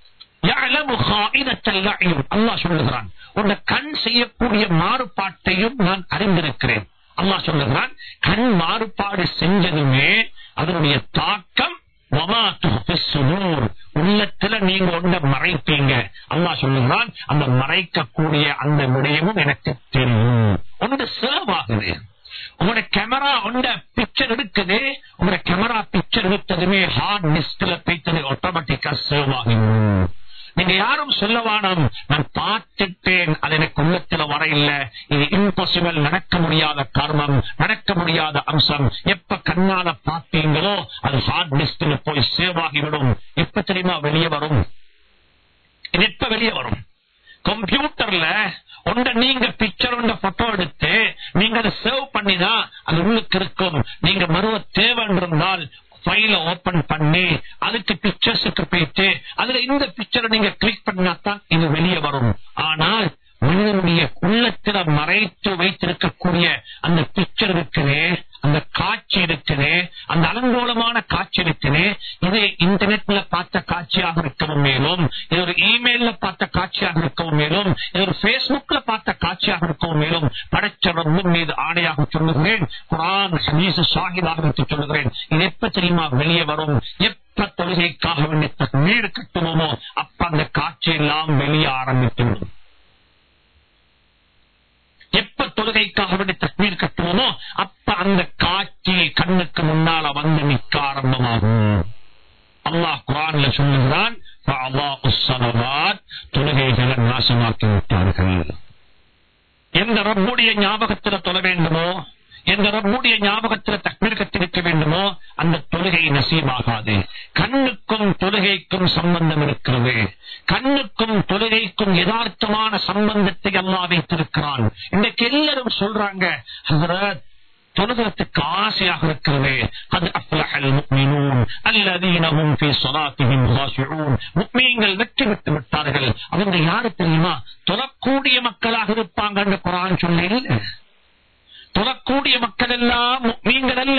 يعلم خائنة الأعين. அல்லாஹ் சொல்லுகிறான் உன்னை கண் செய்யக்கூடிய மாறுபாட்டையும் நான் அறிந்திருக்கிறேன் அல்லாஹ் சொல்லுகிறான் கண் மாறுபாடு செஞ்சதுமே அதனுடைய தாக்கம் வமா துஃபி ஸுதூர். உள்ளத்துல நீங்க ஒன்றை மறைப்பீங்க அல்லாஹ் சொல்லுகிறான் அந்த மறைக்கக்கூடிய அந்த விடயமும் எனக்கு தெரியும் ஒன்று சேவ் ஆகுது உங்களோட கேமரா உண்ட பிக்சர் எடுக்குது உங்களோட கேமரா பிக்சர் எடுத்ததுமே ஹார்ட் டிஸ்க்ல போய்த்தது ஆட்டோமேட்டிக்கா சேவ் ஆகும் நீங்க யாரும் சொல்ல வேணாம் நான் பார்த்துட்டேன் அது எனக்கு உள்ளத்துல வர இல்ல இது இம்பாசிபிள் நடக்க முடியாத காரணம் நடக்க முடியாத அம்சம் எப்ப கண்ணால பார்த்தீங்களோ அது ஹார்ட் டிஸ்க்ல போய் சேவ் ஆகிவிடும் எப்ப தெரியுமா வெளியே வரும் இது எப்ப வெளியே வரும் கம்ப்யூட்டர்ல உண்ட நீங்க பிக்சர் உண்ட போட்டோ எடுத்து நீங்க அதை சேவ் பண்ணினா அது உள்ளுக்கு இருக்கும் நீங்க மறுவ தேவை இருந்தால் ஃபைல ஓபன் பண்ணி அதுக்கு பிக்சர்ஸுக்கு போயிட்டு அதுல இந்த பிக்சரை நீங்க கிளிக் பண்ணாதான் இது வெளியே வரும் ஆனால் மனிதனுடைய உள்ளத்துல மறைத்து வைத்திருக்கக்கூடிய அந்த பிக்சர் இருக்குதே அந்த காட்சி இருக்குதே அந்த அலங்கோலமான காட்சி இருக்குதே இது இன்டர்நெட்ல பார்த்த காட்சியாக இருக்கவும் மேலும் இது ஒரு இமெயில்ல பார்த்த காட்சியாக இருக்கவும் மேலும் இது ஒரு பேஸ்புக்ல பார்த்த காட்சியாக இருக்கவும் மேலும் படைச்ச ரப்பின் மீது ஆணையாக சொல்லுகிறேன் குரான் ஹதீஸ் ஷாஹிதாக வைத்து சொல்லுகிறேன் இது எப்ப தெரியுமா வெளியே வரும் எப்ப தொழுகைக்காக வேண்டிய நீர் கட்டுவோமோ அப்ப அந்த காட்சி எல்லாம் வெளியே ஆரம்பித்துவிடும் எப்ப தொழுகைக்காக வேண்டி தஸ்மீர் கட்டுவோமோ அப்ப அந்த காட்சி கண்ணுக்கு முன்னால வந்து நிற்க ஆரம்பமாகும் அல்லாஹ் குரான்ல சொல்லுகிறான் "ஃபஅல்லாஹு ஸலவாத்", தொழுகைகளை நாசமாக்கி விட்டார்கள் எந்த ரப்புடைய ஞாபகத்துல தொழ வேண்டுமோ எந்த ரப்புடைய ஞாபகத்துல தக்மீர் கத்திருக்க வேண்டுமோ அந்த தொழுகை நசீமாகாது கண்ணுக்கும் தொழுகைக்கும் சம்பந்தம் இருக்கிறது கண்ணுக்கும் தொழுகைக்கும் யதார்த்தமான சம்பந்தத்தை அல்லாஹ் வைத்திருக்கிறான் இன்றைக்கு எல்லாரும் சொல்றாங்க "ஹஸ்ரத், தொழுகிறதுக்கு ஆசையாக இருக்கிறது அது அஃப்லஹல் முஃமினூன் அல்லதீன ஹும் ஃபீ ஸலாத்திஹிம் காஷிஊன் முஃமின்கள் வெற்றி பெற்று விட்டார்கள் அவங்க யாரு தெரியுமா தொழக்கூடிய மக்களாக இருப்பாங்கன்னு குர்ஆன் சொல்லல தொழக்கூடிய மக்கள் எல்லாம் முஃமின்கள் அல்ல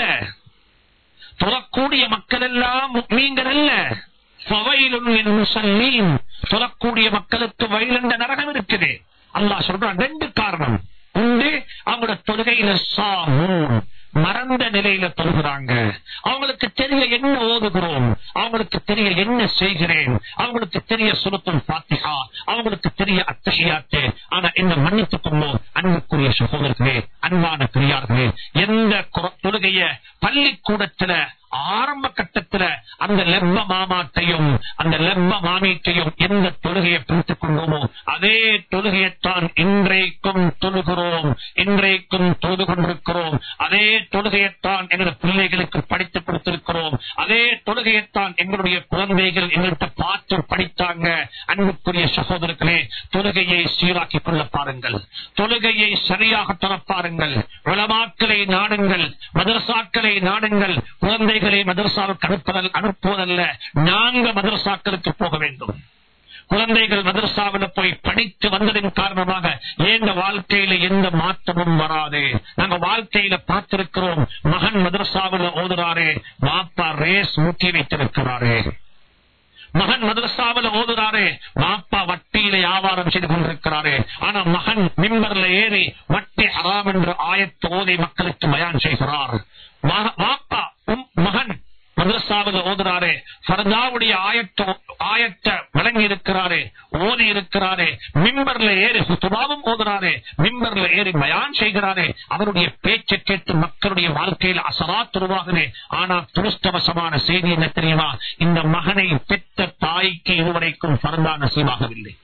தொழக்கூடிய மக்கள் எல்லாம் முஃமின்கள் அல்ல ஃபவைலுன் லில் முஸல்லீன் தொழக்கூடிய மக்களுக்கு வயலண்ட நரகம் இருக்குது அல்லாஹ் சொல்றான் ரெண்டு காரணம் உண்டு அவங்களோட தொழுகையில சாமூன் மறந்த நிலையில தொழுகிறாங்க அவங்களுக்கு தெரிய என்ன ஓதுகிறோம் அவங்களுக்கு தெரிய என்ன செய்கிறேன் அவங்களுக்கு தெரிய சுருத்தும் பாத்திகா அவங்களுக்கு தெரிய அத்தகையாத்து ஆனா என்ன மன்னித்துக் கொள்ளும் அன்புக்குரிய சகோதரர்களே அன்பான பெரியார்களே எந்த குர- தொழுகைய பள்ளிக்கூடத்துல ஆரம்ப கட்டத்துல அந்த லெப்ப மாமாத்தையும் அந்த லெப்ப மாமீட்டையும் எந்த தொழுகையை பிடித்துக் கொண்டோமோ அதே தொழுகையைத்தான் இன்றைக்கும் தொழுகிறோம் இன்றைக்கும் தொழுது கொண்டிருக்கிறோம் அதே தொழுகையைத்தான் எங்களுடைய பிள்ளைகளுக்கு படித்துக் கொடுத்திருக்கிறோம் அதே தொழுகையைத்தான் எங்களுடைய குழந்தைகள் எங்கள்கிட்ட பார்த்து படித்தாங்க அன்புக்குரிய சகோதரர்களே தொழுகையை சீராக்கிக் கொள்ள பாருங்கள் தொழுகையை சரியாக தரப்பாருங்கள் உலமாக்களை நாடுங்கள் மதரசாக்களை நாடுங்கள் குழந்தைகளை மதரசாவுக்கு அனுப்புதல் அனுப்புவதல்ல நாங்க மதரசாக்களுக்கு போக வேண்டும் குழந்தைகள் மதரசாவில் போய் படித்து வந்ததின் காரணமாக எந்த வாழ்க்கையில எந்த மாற்றமும் வராது நாங்க வாழ்க்கையில பார்த்திருக்கிறோம் மகன் மதரசாவில் ஓதுறாரே மாப்பா ரேஸ் ஊட்டி வைத்திருக்கிறாரே மகன் மதரசாவில் ஓதுறாரே மாப்பா வட்டியில வியாபாரம் செய்து கொண்டிருக்கிறாரே ஆனா மகன் மிம்பர்ல ஏறி வட்டி ஹராம் என்ற ஆயத்து ஓதை மக்களுக்கு பயான் செய்கிறார் மக- மாப்பா உம் மகன் மதரசாவில் ஓதுறாரு ஃபர்தாவுடைய ஆயத்த ஆயத்த வழங்கி இருக்கிறாரு ஓதி இருக்கிறாரு மிம்பர்ல ஏறி சுத்துபாவும் ஓதுறாரு மிம்பர்ல ஏறி பயான் செய்கிறாரு அவருடைய பேச்சை கேட்டு மக்களுடைய வாழ்க்கையில் அசராத் உருவாகுது ஆனா துருஷ்டவசமான செய்தி என்ன தெரியுமா இந்த மகனை பெற்ற தாய்க்கு இதுவரைக்கும் ஃபர்தா நசீவாகவில்லை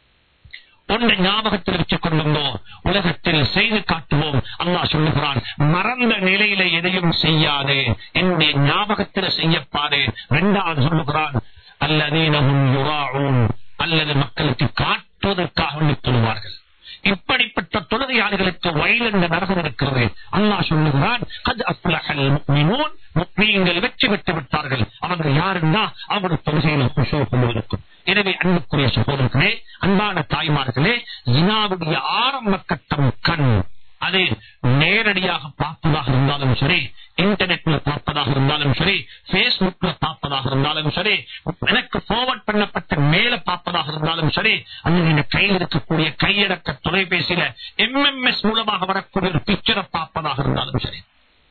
ஒன்றை ஞாபகத்தில் வச்சுக் கொள்ளுங்கோ உலகத்தில் செய்து காட்டுவோம் அல்லாஹ் சொல்லுகிறான் மறந்த நிலையில எதையும் செய்யாதே என்னுடைய ஞாபகத்தில் செய்யப்பாரு இரண்டாவது சொல்லுகிறான் அல்லதீனமும் யுராவும் அல்லது மக்களுக்கு காட்டுவதற்காக சொல்லுவார்கள் இப்படிப்பட்ட தொழுகையாளிகளுக்கு வயல் என்ற நரகம் இருக்கிறது அல்லாஹ் சொல்லுகிறான் அது அப்லஹல் முஃமினூன் முக்மீன்கள் வெற்றி பெற்று விட்டார்கள் அவர்கள் யாருன்னா அவருடைய தொழுகையில் குஷோ கொள்வதற்கும் எனவே அன்புக்குரிய சகோதரர்களே அன்பான தாய்மார்களே ஜினாவுடைய ஆரம்ப கட்டம் கண் அது நேரடியாக பார்ப்பதாக இருந்தாலும் சரி இன்டர்நெட்ல பார்ப்பதாக இருந்தாலும் சரி பேஸ்புக்ல பார்ப்பதாக இருந்தாலும் சரி எனக்கு ஃபார்வர்ட் பண்ணப்பட்ட மேல பார்ப்பதாக இருந்தாலும் சரி அல்லது இந்த கையில் இருக்கக்கூடிய கையடக்க தொலைபேசியில எம்எம்எஸ் மூலமாக வரக்கூடிய ஒரு பிக்சரை பார்ப்பதாக இருந்தாலும் சரி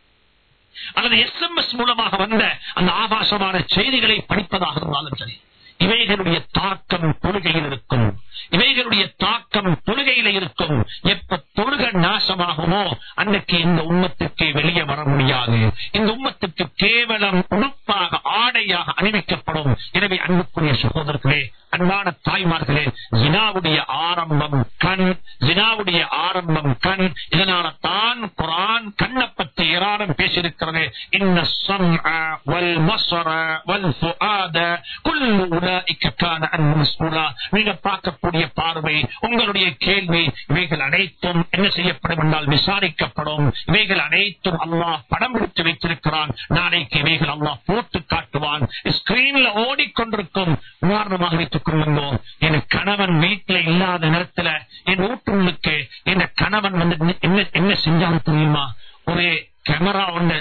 அல்லது எஸ்எம்எஸ் மூலமாக வந்த அந்த ஆபாசமான செய்திகளை படிப்பதாக இருந்தாலும் சரி இவைகளுடைய தாக்கம் தொழுகையில் இருக்கும் இவைகளுடைய தாக்கம் தொழுகையில இருக்கும் எப்ப தொழுகை நாசமாகுமோ அன்னைக்கு இந்த உம்மத்துக்கு வெளியே வர முடியாது இந்த உம்மத்துக்கு கேவலம் உடுப்பாக ஆடையாக அணிவிக்கப்படும் எனவே அன்புக்குரிய சகோதரர்களே அன்பான தாய்மார்களே ஜினாவுடைய ஆரம்பம் கண் ஜினாவுடைய ஆரம்பம் கண் இதனால தான் குரான் கண்ணை பற்றி ஏராளம் பேசியிருக்கிறது இன்ன சம்அ வல் மஸ்ர வல் ஃபுஆத குல்லு உலாஇக கான அன்ஹு மஸ்ஊலா நீங்க பார்க்கக்கூடிய பார்வை உங்களுடைய கேள்வி இவைகள் அனைத்தும் என்ன செய்யப்படும் என்றால் விசாரிக்கப்படும் இவைகள் அனைத்தும் அல்லாஹ் படம் பிடித்து வைத்திருக்கிறான் நாளைக்கு இவைகள் அல்லாஹ் போட்டு காட்டுவான் ஸ்கிரீன்ல ஓடிக்கொண்டிருக்கும் உதாரணமாக வைத்துக் கொள்ளுங்க என் கணவன் வீட்டுல இல்லாத நேரத்துல என் வீட்டுக்கு என் கணவன் வந்து என்ன என்ன செஞ்சாலும் தெரியுமா ஒரு கேமரா ஒண்ணு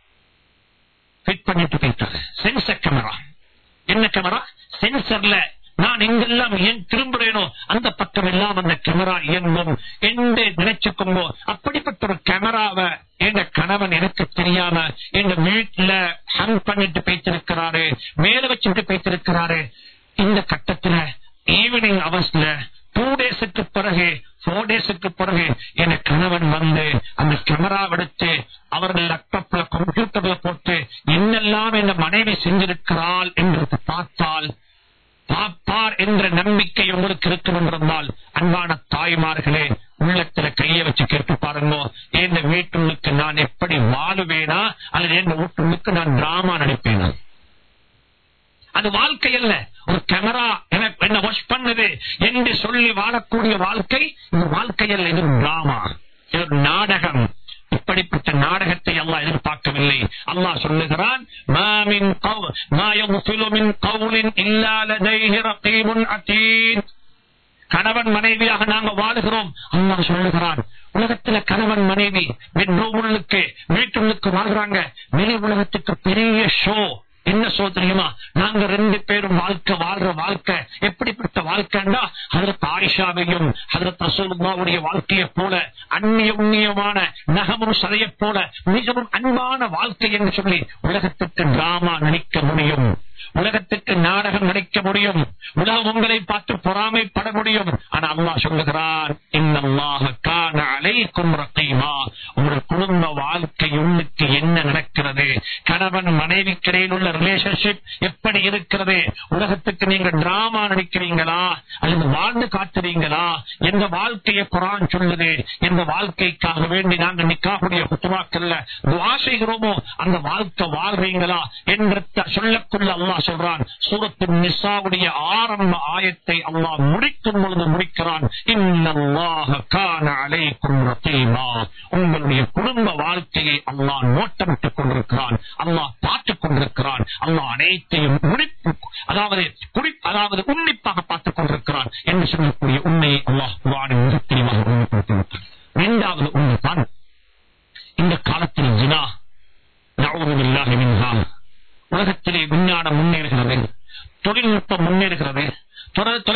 ஃபிட் பண்ணிட்டு போயிட்டாரு சென்சர் கேமரா என்ன கேமரா சென்சர்ல நான் எங்கெல்லாம் ஏன் திரும்புறேனோ அந்த பக்கம் எல்லாம் அந்த கேமரா இயங்கும் என்று நினைச்சுக்கோங்க அப்படிப்பட்ட ஒரு கேமராவை எங்க கணவன் எனக்கு தெரியாம எங்க வீட்டுல ஹங் பண்ணிட்டு போய்த்திருக்கிறாரு மேல வச்சுட்டு போய்த்திருக்கிறாரு இந்த கட்டத்துல ஈவினிங் அவர்ஸ்ல டூ டேஸுக்கு பிறகு போர் டேஸுக்கு பிறகு என் கணவன் வந்து அந்த கேமரா எடுத்து அவர்கள் லேப்டாப்ல கம்ப்யூட்டர்ல போட்டு என்னெல்லாம் என் மனைவி செஞ்சிருக்கிறாள் என்று பார்த்தால் பாப்பார் என்ற நம்பிக்கை உங்களுக்கு இருக்கும் என்றால் அன்பான தாய்மார்களே உள்ளத்துல கைய வச்சு கேட்டு பாருங்க என் வீட்டுக்கு நான் எப்படி வாழுவேனா அல்லது என் வீட்டுக்கு நான் டிராமா நடிப்பேனா அது வாழ்க்கை அல்ல ஒரு கேமரா எனக்கு என்ன வாஷ் பண்ணுது என்று சொல்லி வாழக்கூடிய வாழ்க்கை இந்த வாழ்க்கை அல்ல இது ஒரு டிராமா இது ஒரு நாடகம் இப்படிப்பட்ட நாடகத்தை அல்லாஹ் எதிர்பார்க்கவில்லை அல்லாஹ் சொல்லுகிறான் "மா மின் கவ்- மா யக்ஃபிலு மின் கவுலின் இல்லா லதைஹி ரகீபுன் அதீத்." கணவன் மனைவியாக நாங்க வாழுகிறோம் அல்லாஹ் சொல்லுகிறான் உலகத்துல கணவன் மனைவி பெட்ரூமுக்கு வீட்டுக்கு வாழ்றாங்க வெளி உலகத்துக்கு பெரிய ஷோ என்ன ஷோ தெரியுமா நாங்க ரெண்டு பேரும் வாழ்க்கை வாழ்ற வாழ்க்கை எப்படிப்பட்ட வாழ்க்கைண்டா அதற்கு ஆயிஷாவையும் அதற்கு ரசூலுல்லாவுடைய வாழ்க்கையை போல அந்நிய உண்ணியமான நகமும் சதையை போல மிகவும் அன்பான வாழ்க்கை என்று சொல்லி உலகத்துக்கு டிராமா நடிக்க முடியும் உலகத்துக்கு நாடகம் நடிக்க முடியும் உலகம் உங்களை பார்த்து பொறாமைப்பட முடியும் ஆனா அல்லாஹ் சொல்லுகிறான் இன்னல்லாஹ கான அலைக்கும் ரகீமா உங்கள் குடும்ப வாழ்க்கை உள்ளுக்கு என்ன நடக்கிறது கணவன் மனைவிக்கிடையில் உள்ள ரிலேஷன்ஷிப் எப்படி இருக்கிறது உலகத்துக்கு நீங்க டிராமா நடிக்கிறீங்களா அல்லது வாழ்ந்து காட்டுறீங்களா எந்த வாழ்க்கையை குரான் சொல்லுது எந்த வாழ்க்கைக்காக வேண்டி நாங்க நிக்காவுடைய குத்துவாக்கல்ல துவா செய்கிறோமோ அந்த வாழ்க்கை வாழ்றீங்களா என்று த- சொல்லக்குள்ள அல்லாஹ் சொல்றான் சூரத்து நிசாவுடைய ஆரம்ப ஆயத்தை அல்லாஹ் முடிக்கும் பொழுது முடிக்கிறான் இன்னல்லாஹ கான அலைக்கும் ரகீமா உங்களுடைய குடும்ப வாழ்க்கையை அல்லாஹ் நோட்டமிட்டுக் கொண்டிருக்கிறான் அல்லாஹ் பார்த்துக் கொண்டிருக்கிறான் அல்லாஹ் அனைத்தையும் முடிப்பு அதாவது குறி அதாவது உன்னிப்பாக பார்த்துக் கொண்டிருக்கிறான் என்று சொல்லக்கூடிய உண்மையை அல்லாஹ் குர்ஆனில் மிக தெளிவாக உண்மைப்படுத்திவிட்டான் இரண்டாவது உண்மைதான் இந்த காலத்தில் ஜினா நவுது பில்லாஹி மின்ஹா உலகத்திலே விஞ்ஞானம் முன்னேறுகிறது தொழில்நுட்பம் முன்னேறுகிறது தொலை- தொலைத்தொடர்பு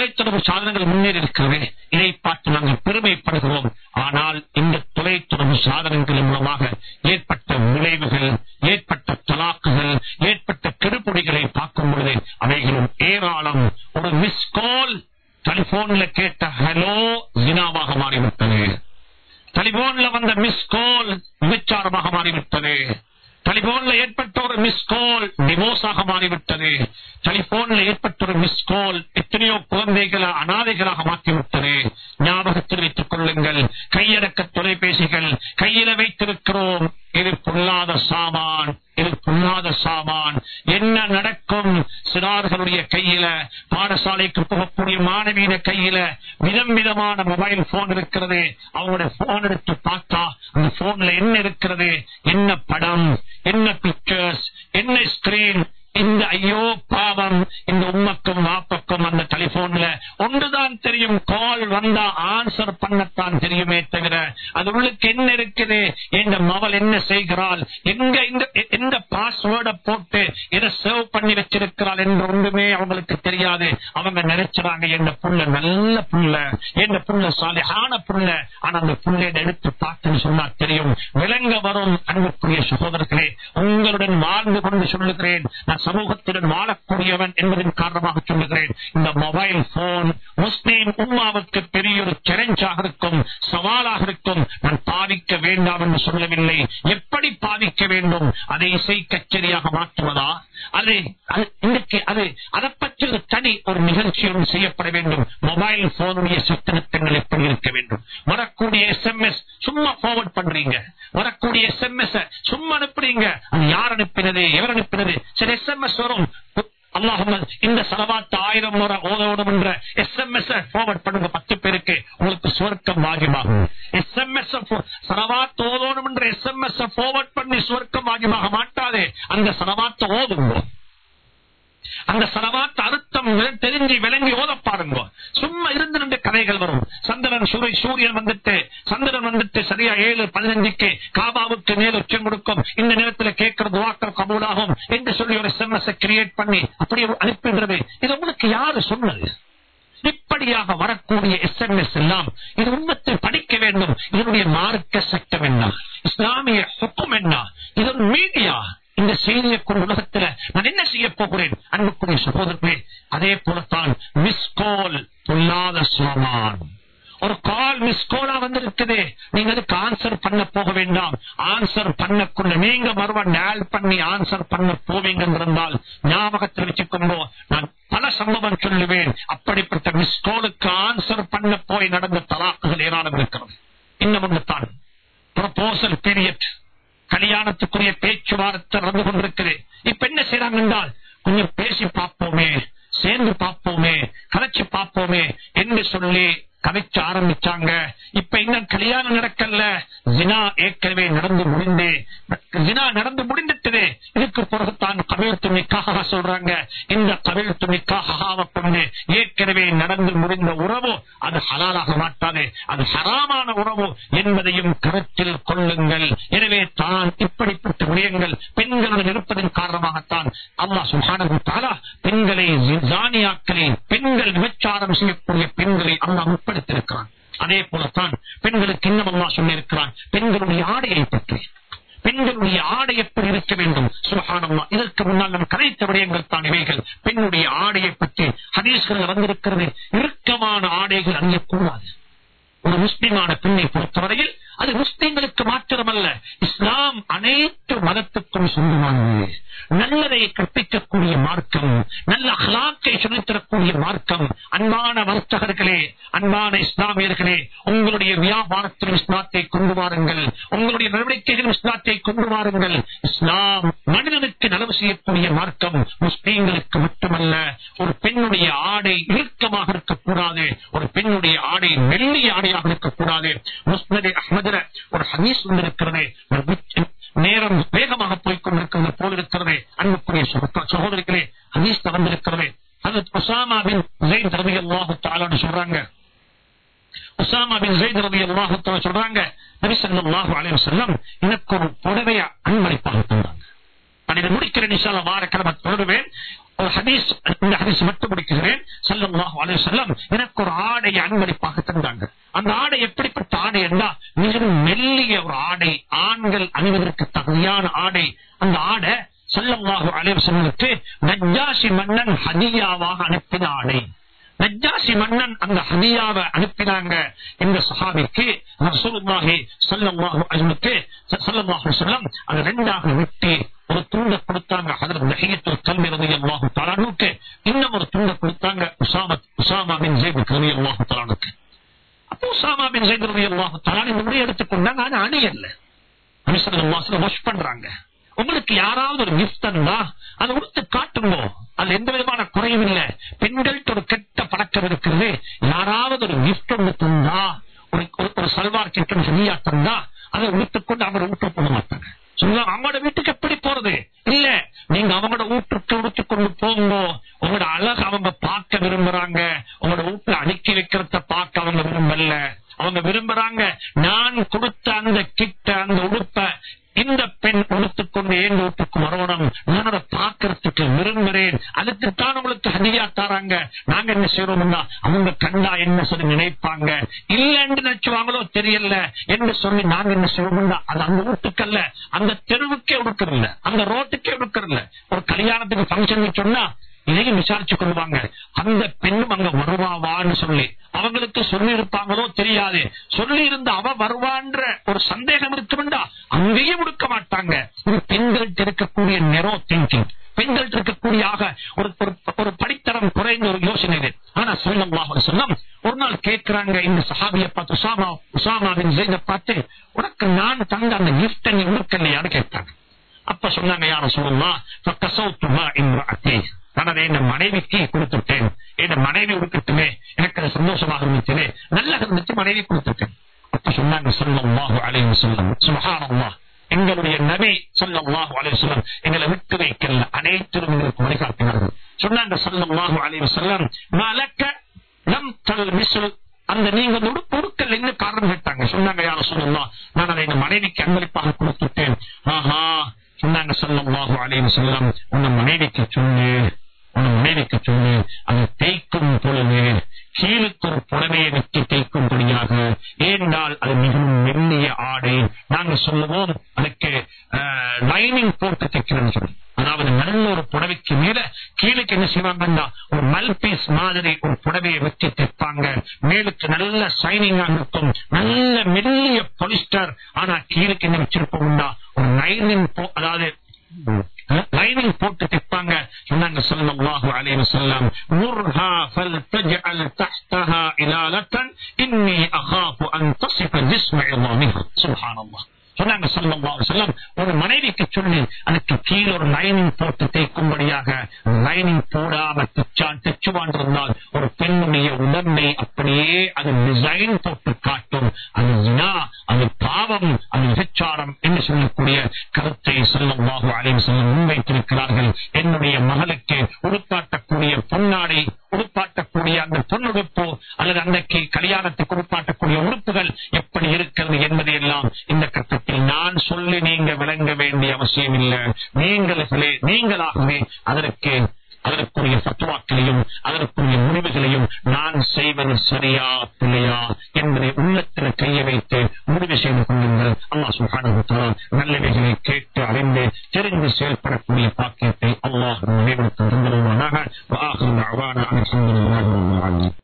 சாதனங்கள் முன்னேறி இருக்கிறது இதை பார்த்து நாங்கள் பெருமைப்படுகிறோம் ஆனால் இந்த தொலைத்தொடர்பு சாதனங்கள் மூலமாக ஏற்பட்ட விளைவுகள் ஏற்பட்ட தலாக்குகள் ஏற்பட்ட கெடுபொடிகளை பார்க்கும் பொழுது அவைகளும் ஏராளம் ஒரு மிஸ் கால் டெலிபோன்ல கேட்ட ஹலோ ஜினாவாக மாறிவிட்டது டெலிபோன்ல வந்த மிஸ் கால் விபச்சாரமாக மாறிவிட்டது டெலிபோன்ல ஏற்பட்ட ஒரு மிஸ் கால் டிவோர்ஸாக மாறிவிட்டது டெலிபோன்ல ஏற்பட்ட ஒரு மிஸ் கால் எத்தனையோ குழந்தைகளை அனாதைகளாக மாற்றிவிட்டது ஞாபகத்தில் வைத்துக் கொள்ளுங்கள் கையடக்க தொலைபேசிகள் கையில வைத்திருக்கிறோம் இது பொல்லாத சாமான் இது பொல்லாத சாமான் என்ன நடக்கும் சிறார்களுடைய கையில பாடசாலைக்கு போகக்கூடிய மாணவியின கையில விதம் விதமான மொபைல் போன் இருக்கிறது அவங்களுடைய போன் எடுத்து பார்த்தா அந்த போன்ல என்ன இருக்கிறது என்ன படம் என்ன பிக்சர்ஸ் என்ன ஸ்கிரீன் இந்த ஐயோ பாவம் இந்த உம்மக்கும் வாப்பக்கும் அந்த டெலிபோன்ல ஒன்றுதான் தெரியும் கால் வந்தா ஆன்சர் பண்ணத்தான் தெரியுமே தவிர அது உள்ளுக்கு என்ன இருக்குது இந்த மவள் என்ன செய்கிறாள் எங்க இந்த எந்த பாஸ்வேர்டை போட்டு இதை சேவ் பண்ணி வச்சிருக்கிறாள் என்று ஒன்றுமே அவங்களுக்கு தெரியாது அவங்க நினைச்சாங்க எந்த புள்ள நல்ல புள்ள எந்த புள்ள சாலையான புள்ள ஆனா அந்த புள்ளைய எடுத்து பார்த்துன்னு சொன்னா தெரியும் விளங்க வரும் அன்புக்குரிய சகோதரர்களே உங்களுடன் வாழ்ந்து கொண்டு சொல்லுகிறேன் நான் சமூகத்துடன் வாழக்கூடியவன் என்பதன் காரணமாக சொல்லுகிறேன் இந்த மொபைல் போன் முஸ்லீம் உம்மாவுக்கு பெரிய ஒரு சேலஞ்சாக இருக்கும் சவாலாக இருக்கும் நான் பாதிக்க வேண்டாம் என்று சொல்லவில்லை எப்படி பாதிக்க வேண்டும் அதை இசை கச்சேரியாக மாற்றுவதா அது அது இன்றைக்கு அது அதை பற்றி ஒரு தனி ஒரு நிகழ்ச்சியும் செய்யப்பட வேண்டும் மொபைல் போனுடைய சட்டத்திட்டங்கள் எப்படி இருக்க வேண்டும் வரக்கூடிய எஸ்எம்எஸ் சும்மா ஃபார்வர்ட் பண்றீங்க வரக்கூடிய எஸ்எம்எஸ் சும்மா அனுப்புறீங்க அது யார் அனுப்பினது எவர் அனுப்பினது சரி எஸ்எம்எஸ் வரும் அல்லாஹ் இந்த செலவாத்து ஆயிரம் முறை ஓதோடும் என்ற எஸ்எம்எஸ் ஃபார்வர்ட் பண்ணுங்க பத்து பேருக்கு உங்களுக்கு சுவர்க்கம் பாகியமாகும் எஸ்எம்எஸ் செலவாத்து ஓதோடும் என்ற எஸ்எம்எஸ் ஃபார்வர்ட் பண்ணி சுவர்க்கம் பாகியமாக மாட்டாதே அந்த செலவாத்தை ஓதுங்க அந்த சலவாத்த அர்த்தம் தெரிஞ்சு விளங்கி ஓத பாருங்க சும்மா இருந்து ரெண்டு கதைகள் வரும் சந்திரன் சூரிய சூரியன் வந்துட்டு சந்திரன் வந்துட்டு சரியா ஏழு பதினஞ்சுக்கு காபாவுக்கு மேல் உச்சம் கொடுக்கும் இந்த நேரத்தில் கேட்கிற துவாக்கள் கபூலாகும் என்று சொல்லி ஒரு எஸ்எம்எஸ் கிரியேட் பண்ணி அப்படியே அனுப்புகிறது இது உங்களுக்கு யாரு சொன்னது இப்படியாக வரக்கூடிய எஸ்எம்எஸ் எல்லாம் இது உண்மத்தை படிக்க வேண்டும் இதனுடைய மார்க்க சட்டம் என்ன இஸ்லாமிய சுத்தம் என்ன இது ஒரு மீடியா இந்த செய்தியை கொண்டு உலகத்துல நான் என்ன செய்ய போகிறேன் அன்புக்குரிய சகோதரர்களே அதே போலத்தான் மிஸ் கால் பொல்லாத சாமான் ஒரு கால் மிஸ் கோலா வந்திருக்குது நீங்க அதுக்கு ஆன்சர் பண்ண போக வேண்டாம் ஆன்சர் பண்ணக்குள்ள நீங்க மறுவ நேல் பண்ணி ஆன்சர் பண்ண போவீங்க இருந்தால் ஞாபகத்தில் வச்சுக்கொண்டோ நான் பல சம்பவம் சொல்லுவேன் அப்படிப்பட்ட மிஸ் கோலுக்கு ஆன்சர் பண்ண போய் நடந்த தலாக்குகள் ஏராளம் இருக்கிறது இன்னும் ஒன்று தான் ப்ரொபோசல் பீரியட் கல்யாணத்துக்குரிய பேச்சுவார்த்தை நடந்து கொண்டிருக்குது இப்ப என்ன செய்யறாங்க என்றால் கொஞ்சம் பேசி பார்ப்போமே சேர்ந்து பார்ப்போமே கலைச்சு பார்ப்போமே என்று சொல்லி கதைச்சு ஆரம்பிச்சாங்க இப்ப இன்னும் கல்யாணம் நடக்கல ஜினா ஏற்கனவே நடந்து முடிந்து ஜினா நடந்து முடிந்துட்டது இதுக்கு பிறகுதான் கவிழ் துணிக்காக சொல்றாங்க இந்த கவிழ் துணிக்காக கொண்டு ஏற்கனவே நடந்து முடிந்த உறவு அது ஹலாலாக மாட்டாது அது ஹராமான உறவு என்பதையும் கருத்தில் கொள்ளுங்கள் எனவே தான் இப்படிப்பட்ட விடயங்கள் பெண்களுடன் இருப்பதன் காரணமாகத்தான் அல்லா சுஹானு தாலா பெண்களை ஜானியாக்களை பெண்கள் விபச்சாரம் செய்யக்கூடிய பெண்களை அல்லா உட்படுத்தியிருக்கிறான் அதே போலத்தான் பெண்களுக்கு இன்னும் அல்லா சொல்லியிருக்கிறான் பெண்களுடைய ஆடையை பற்றி பெண்களுடைய ஆடை எப்படி இருக்க வேண்டும் சுகானம்மா இதற்கு முன்னால் நம் கதைத்த விடயங்கள் தான் இவைகள் பெண்ணுடைய ஆடையை பற்றி ஹதீஸ்கள் வந்திருக்கிறது இறுக்கமான ஆடைகள் அணியக்கூடாது ஒரு முஸ்லிமான பெண்ணை பொறுத்தவரையில் அது முஸ்லிம்களுக்கு மாத்திரமல்ல இஸ்லாம் அனைத்து மதத்துக்கும் சொந்தமானது நல்லதை கற்பிக்கக்கூடிய மார்க்கம் நல்ல அகலாக்கை சொல்லித்தரக்கூடிய மார்க்கம் அன்பான வர்த்தகர்களே அன்பான இஸ்லாமியர்களே உங்களுடைய வியாபாரத்திலும் இஸ்லாத்தை கொண்டு வாருங்கள் உங்களுடைய நடவடிக்கைகளும் இஸ்லாத்தை கொண்டு வாருங்கள் இஸ்லாம் மனிதனுக்கு நலவு செய்யக்கூடிய மார்க்கம் முஸ்லீம்களுக்கு மட்டுமல்ல ஒரு பெண்ணுடைய ஆடை இறுக்கமாக இருக்கக்கூடாது ஒரு பெண்ணுடைய ஆடை மெல்லிய ஆடையாக இருக்கக்கூடாது முஸ்லிம் அஹமதுல ஒரு ஹதீஸ் வந்திருக்கிறது நேரம் வேகமாக போய்கொண்டிருக்கிறது போல் இருக்கிறது அன்புக்குரிய சகோதரிகளே ஹதீஸ் வந்திருக்கிறது அது உசாமா பின் ஜெயின் ரவி அல்லாஹு தாலான்னு சொல்றாங்க உசாமா பின் ஜெயின் ரவி அல்லாஹு தாலா சொல்றாங்க நபி ஸல்லல்லாஹு அலைஹி வஸல்லம் எனக்கு ஒரு புடவைய அன்பளிப்பாக தந்தாங்க நான் இதை முடிக்கிற நிஷால வார கிழமை தொடருவேன் ஒரு ஹதீஸ் இந்த ஹதீஸ் மட்டும் முடிக்கிறேன் ஸல்லல்லாஹு அலைஹி வஸல்லம் எனக்கு ஒரு ஆடை அன்பளிப்பாக தந்தாங்க அந்த ஆடை எப்படிப்பட்ட ஆடை என்றால் மிகவும் மெல்லிய ஒரு ஆடை ஆண்கள் அணிவதற்கு தகுதியான ஆடை அந்த ஆடை ஸல்லல்லாஹு அலைஹி வஸல்லமுக்கு நஜ்ஜாஷி மன்னன் ஹதியாவாக அனுப்பின ஆடை நஜ்ஜாசி மன்னன் அந்த ஹதியாவை அனுப்பினாங்க இந்த சஹாபிக்கு ரசூலுல்லாஹி ஸல்லல்லாஹு அலைஹி வஸல்லம் ஸல்லல்லாஹு அலைஹி வஸல்லம் அதை ரெண்டாக வெட்டி ஒரு துண்ட கொடுத்தாங்க ஹதரத் நஹியத்துல் கல்வி ரலியல்லாஹு தஆலாவுக்கு இன்னும் ஒரு துண்ட கொடுத்தாங்க உசாமா உசாமா பின் ஸைத் ரலியல்லாஹு தஆலாவுக்கு அப்போ உசாமா பின் ஸைத் ரலியல்லாஹு தஆலா இந்த முறை எடுத்துக்கொண்டாங்க ஆனா அணியல்ல நபி ஸல்லல்லாஹு அலைஹி வஸல்லம் வாஷ் பண்றாங்க உங்களுக்கு யாராவது ஒரு கிஃப்ட் தந்தா அதை கொடுத்து காட்டுங்க அது எந்த விதமான குறையும் இல்ல பெண்கள்கிட்ட ஒரு கெட்ட பழக்கம் இருக்கிறது யாராவது ஒரு கிஃப்ட் ஒன்று தந்தா ஒரு ஒரு- ஒரு சல்வார் கிட்டம் சரியா தந்தா அதை உடுத்துக்கொண்டு அவங்க வீட்டை போட மாட்டாங்க சொல்லுவாங்க அவங்களோட வீட்டுக்கு எப்படி போறது இல்ல நீங்க அவங்களோட வீட்டுக்கு உடுத்து கொண்டு போங்க உங்களோட அழகு அவங்க பார்க்க விரும்புறாங்க உங்களோட வீட்டுல அடுக்கி வைக்கிறத பார்க்க அவங்க விரும்பல அவங்க விரும்புறாங்க நான் கொடுத்த அந்த கிட்ட அந்த உடுப்ப இந்த பெண் உடுத்துக்கொண்டு ஏன் வீட்டுக்கு வரணும் நான் அதை பார்க்கறதுக்கு விரும்புறேன் அதுக்கு தான் உங்களுக்கு ஹதியா தாராங்க நாங்க என்ன செய்யறோம்னா அவங்க கண்டா என்ன சொல்லி நினைப்பாங்க இல்லன்னு நினைச்சுவாங்களோ தெரியல என்று சொல்லி நாங்க என்ன செய்வோம்னா அது அந்த வீட்டுக்கல்ல அந்த தெருவுக்கே உடுக்கறதில்ல அந்த ரோட்டுக்கே உடுக்கறதில்ல ஒரு கல்யாணத்துக்கு ஃபங்க்ஷன் சொன்னா இதையும் விசாரிச்சு கொள்வாங்க அந்த பெண்ணும் அங்க வருவாவான்னு சொல்லி அவங்களுக்கு சொல்லி இருப்பாங்களோ தெரியாது சொல்லி இருந்த அவ வருவான்ற ஒரு சந்தேகம் இருக்குமெண்டா அங்கேயும் கொடுக்க மாட்டாங்க இது பெண்கள்ட்ட இருக்கக்கூடிய நெரோ திங்கிங் பெண்கள் இருக்கக்கூடிய ஆக ஒரு ஒரு- ஒரு படித்தரம் குறைந்த ஒரு யோசனை இது ஆனா சொல்லலாம் சொல்லம் ஒரு நாள் கேட்கிறாங்க இந்த சஹாபியை பார்த்து உசாமா உசாமாவின் ஜெயித பார்த்து உனக்கு நான் தந்த அந்த கிஃப்ட் நீ உடுக்கலையான்னு கேட்டாங்க அப்ப சொன்னாங்க யார சொல்லலாம் நான் அதை என் மனைவிக்கு கொடுத்துட்டேன் என் மனைவி உடுக்கட்டுமே எனக்கு அது சந்தோஷமாக இருந்துச்சு நல்லா இருந்துச்சு மனைவி கொடுத்துட்டேன் அப்ப சொன்னாங்க சொல்லல்லாஹு அலைஹி வஸல்லம் சுப்ஹானல்லாஹ் எங்களுடைய நபி சொல்லல்லாஹு அலைஹி வஸல்லம் எங்களை விட்டு வைக்கல அனைத்திலும் எங்களுக்கு வழிகாட்டினார்கள் சொன்னாங்க சொல்லல்லாஹு அலைஹி வஸல்லம் மலக்க லம் தல் மிஸ்ல் அந்த நீங்க அந்த உடுப்பு உடுக்கல் என்ன காரணம் கேட்டாங்க சொன்னாங்க யார சொல்லலாம் நான் அதை என் மனைவிக்கு அன்பளிப்பாக கொடுத்துட்டேன் ஆஹா சொன்னாங்க சொல்லல்லாஹு அலைஹி வஸல்லம் உன்னை மனைவிக்கு சொல்லு உன் மனைவிக்கு சொல்லு அதை தேய்க்கும் பொழுது கீழுக்கு ஒரு புடவையை வச்சு தேய்க்கும்படியாக ஏனென்றால் அது மிகவும் மெல்லிய ஆடை நாங்க சொல்லுவோம் அதுக்கு லைனிங் போட்டு தைக்கணும்னு சொல்லி அதாவது நல்ல ஒரு புடவைக்கு மேல கீழுக்கு என்ன செய்வாங்கன்னா ஒரு மல்பீஸ் மாதிரி ஒரு புடவையை வச்சு தைப்பாங்க மேலுக்கு நல்ல சைனிங்கா இருக்கும் நல்ல மெல்லிய பொலிஸ்டர் ஆனா கீழுக்கு என்ன வச்சிருப்போம்னா ஒரு லைனிங் அதாவது லைனிங் போட்டு தைப்பாங்க சொன்னாங்க ஸல்லல்லாஹு அலைஹி வஸல்லம் முர்ஹா ஃபல்தஜஅல் தஹ்தஹா இலாலத்தன் இன்னி அகாஃபு அன் தஸிஃப ஜிஸ்ம இதாமிஹா சுப்ஹானல்லாஹ் சொன்னாங்க ஸல்லல்லாஹு அலைஹி வஸல்லம் ஒரு மனைவிக்கு சொல்லி அதுக்கு கீழே ஒரு லைனிங் போட்டு தேய்க்கும்படியாக லைனிங் போடாம தைச்சான் தைச்சுவான் இருந்தால் ஒரு பெண்ணுடைய உடம்பை அப்படியே அது டிசைன் போட்டு காட்டும் அது ஜினா அது பாவம் அது விபச்சாரம் என்று சொல்லக்கூடிய கருத்தை ஸல்லல்லாஹு அலைஹி வஸல்லம் முன்வைத்திருக்கிறார்கள் என்னுடைய மகளுக்கு உடுப்பாட்டக்கூடிய பொன்னாடை உடுப்பாட்டக்கூடிய அந்த பொன்னுடுப்பு அல்லது அன்னைக்கு கல்யாணத்துக்கு உடுப்பாட்டக்கூடிய உறுப்புகள் எப்படி இருக்கிறது என்பதை எல்லாம் இந்த கட்டத்தில் நான் சொல்லி நீங்க விளங்க வேண்டிய அவசியம் இல்லை நீங்களே நீங்களாகவே அதற்கு அதற்குரிய சத்துவாக்களையும் அதற்குரிய முடிவுகளையும் நான் செய்வது சரியா பிள்ளையா என்பதை உள்ளத்தில் கைய வைத்து முடிவு செய்து கொள்ளுங்கள் அல்லா சுகான நல்லவைகளை கேட்டு அறிந்து தெரிந்து செயல்படக்கூடிய பாக்கியத்தை அல்லாஹ் நினைவுக்கு தந்தருவானாக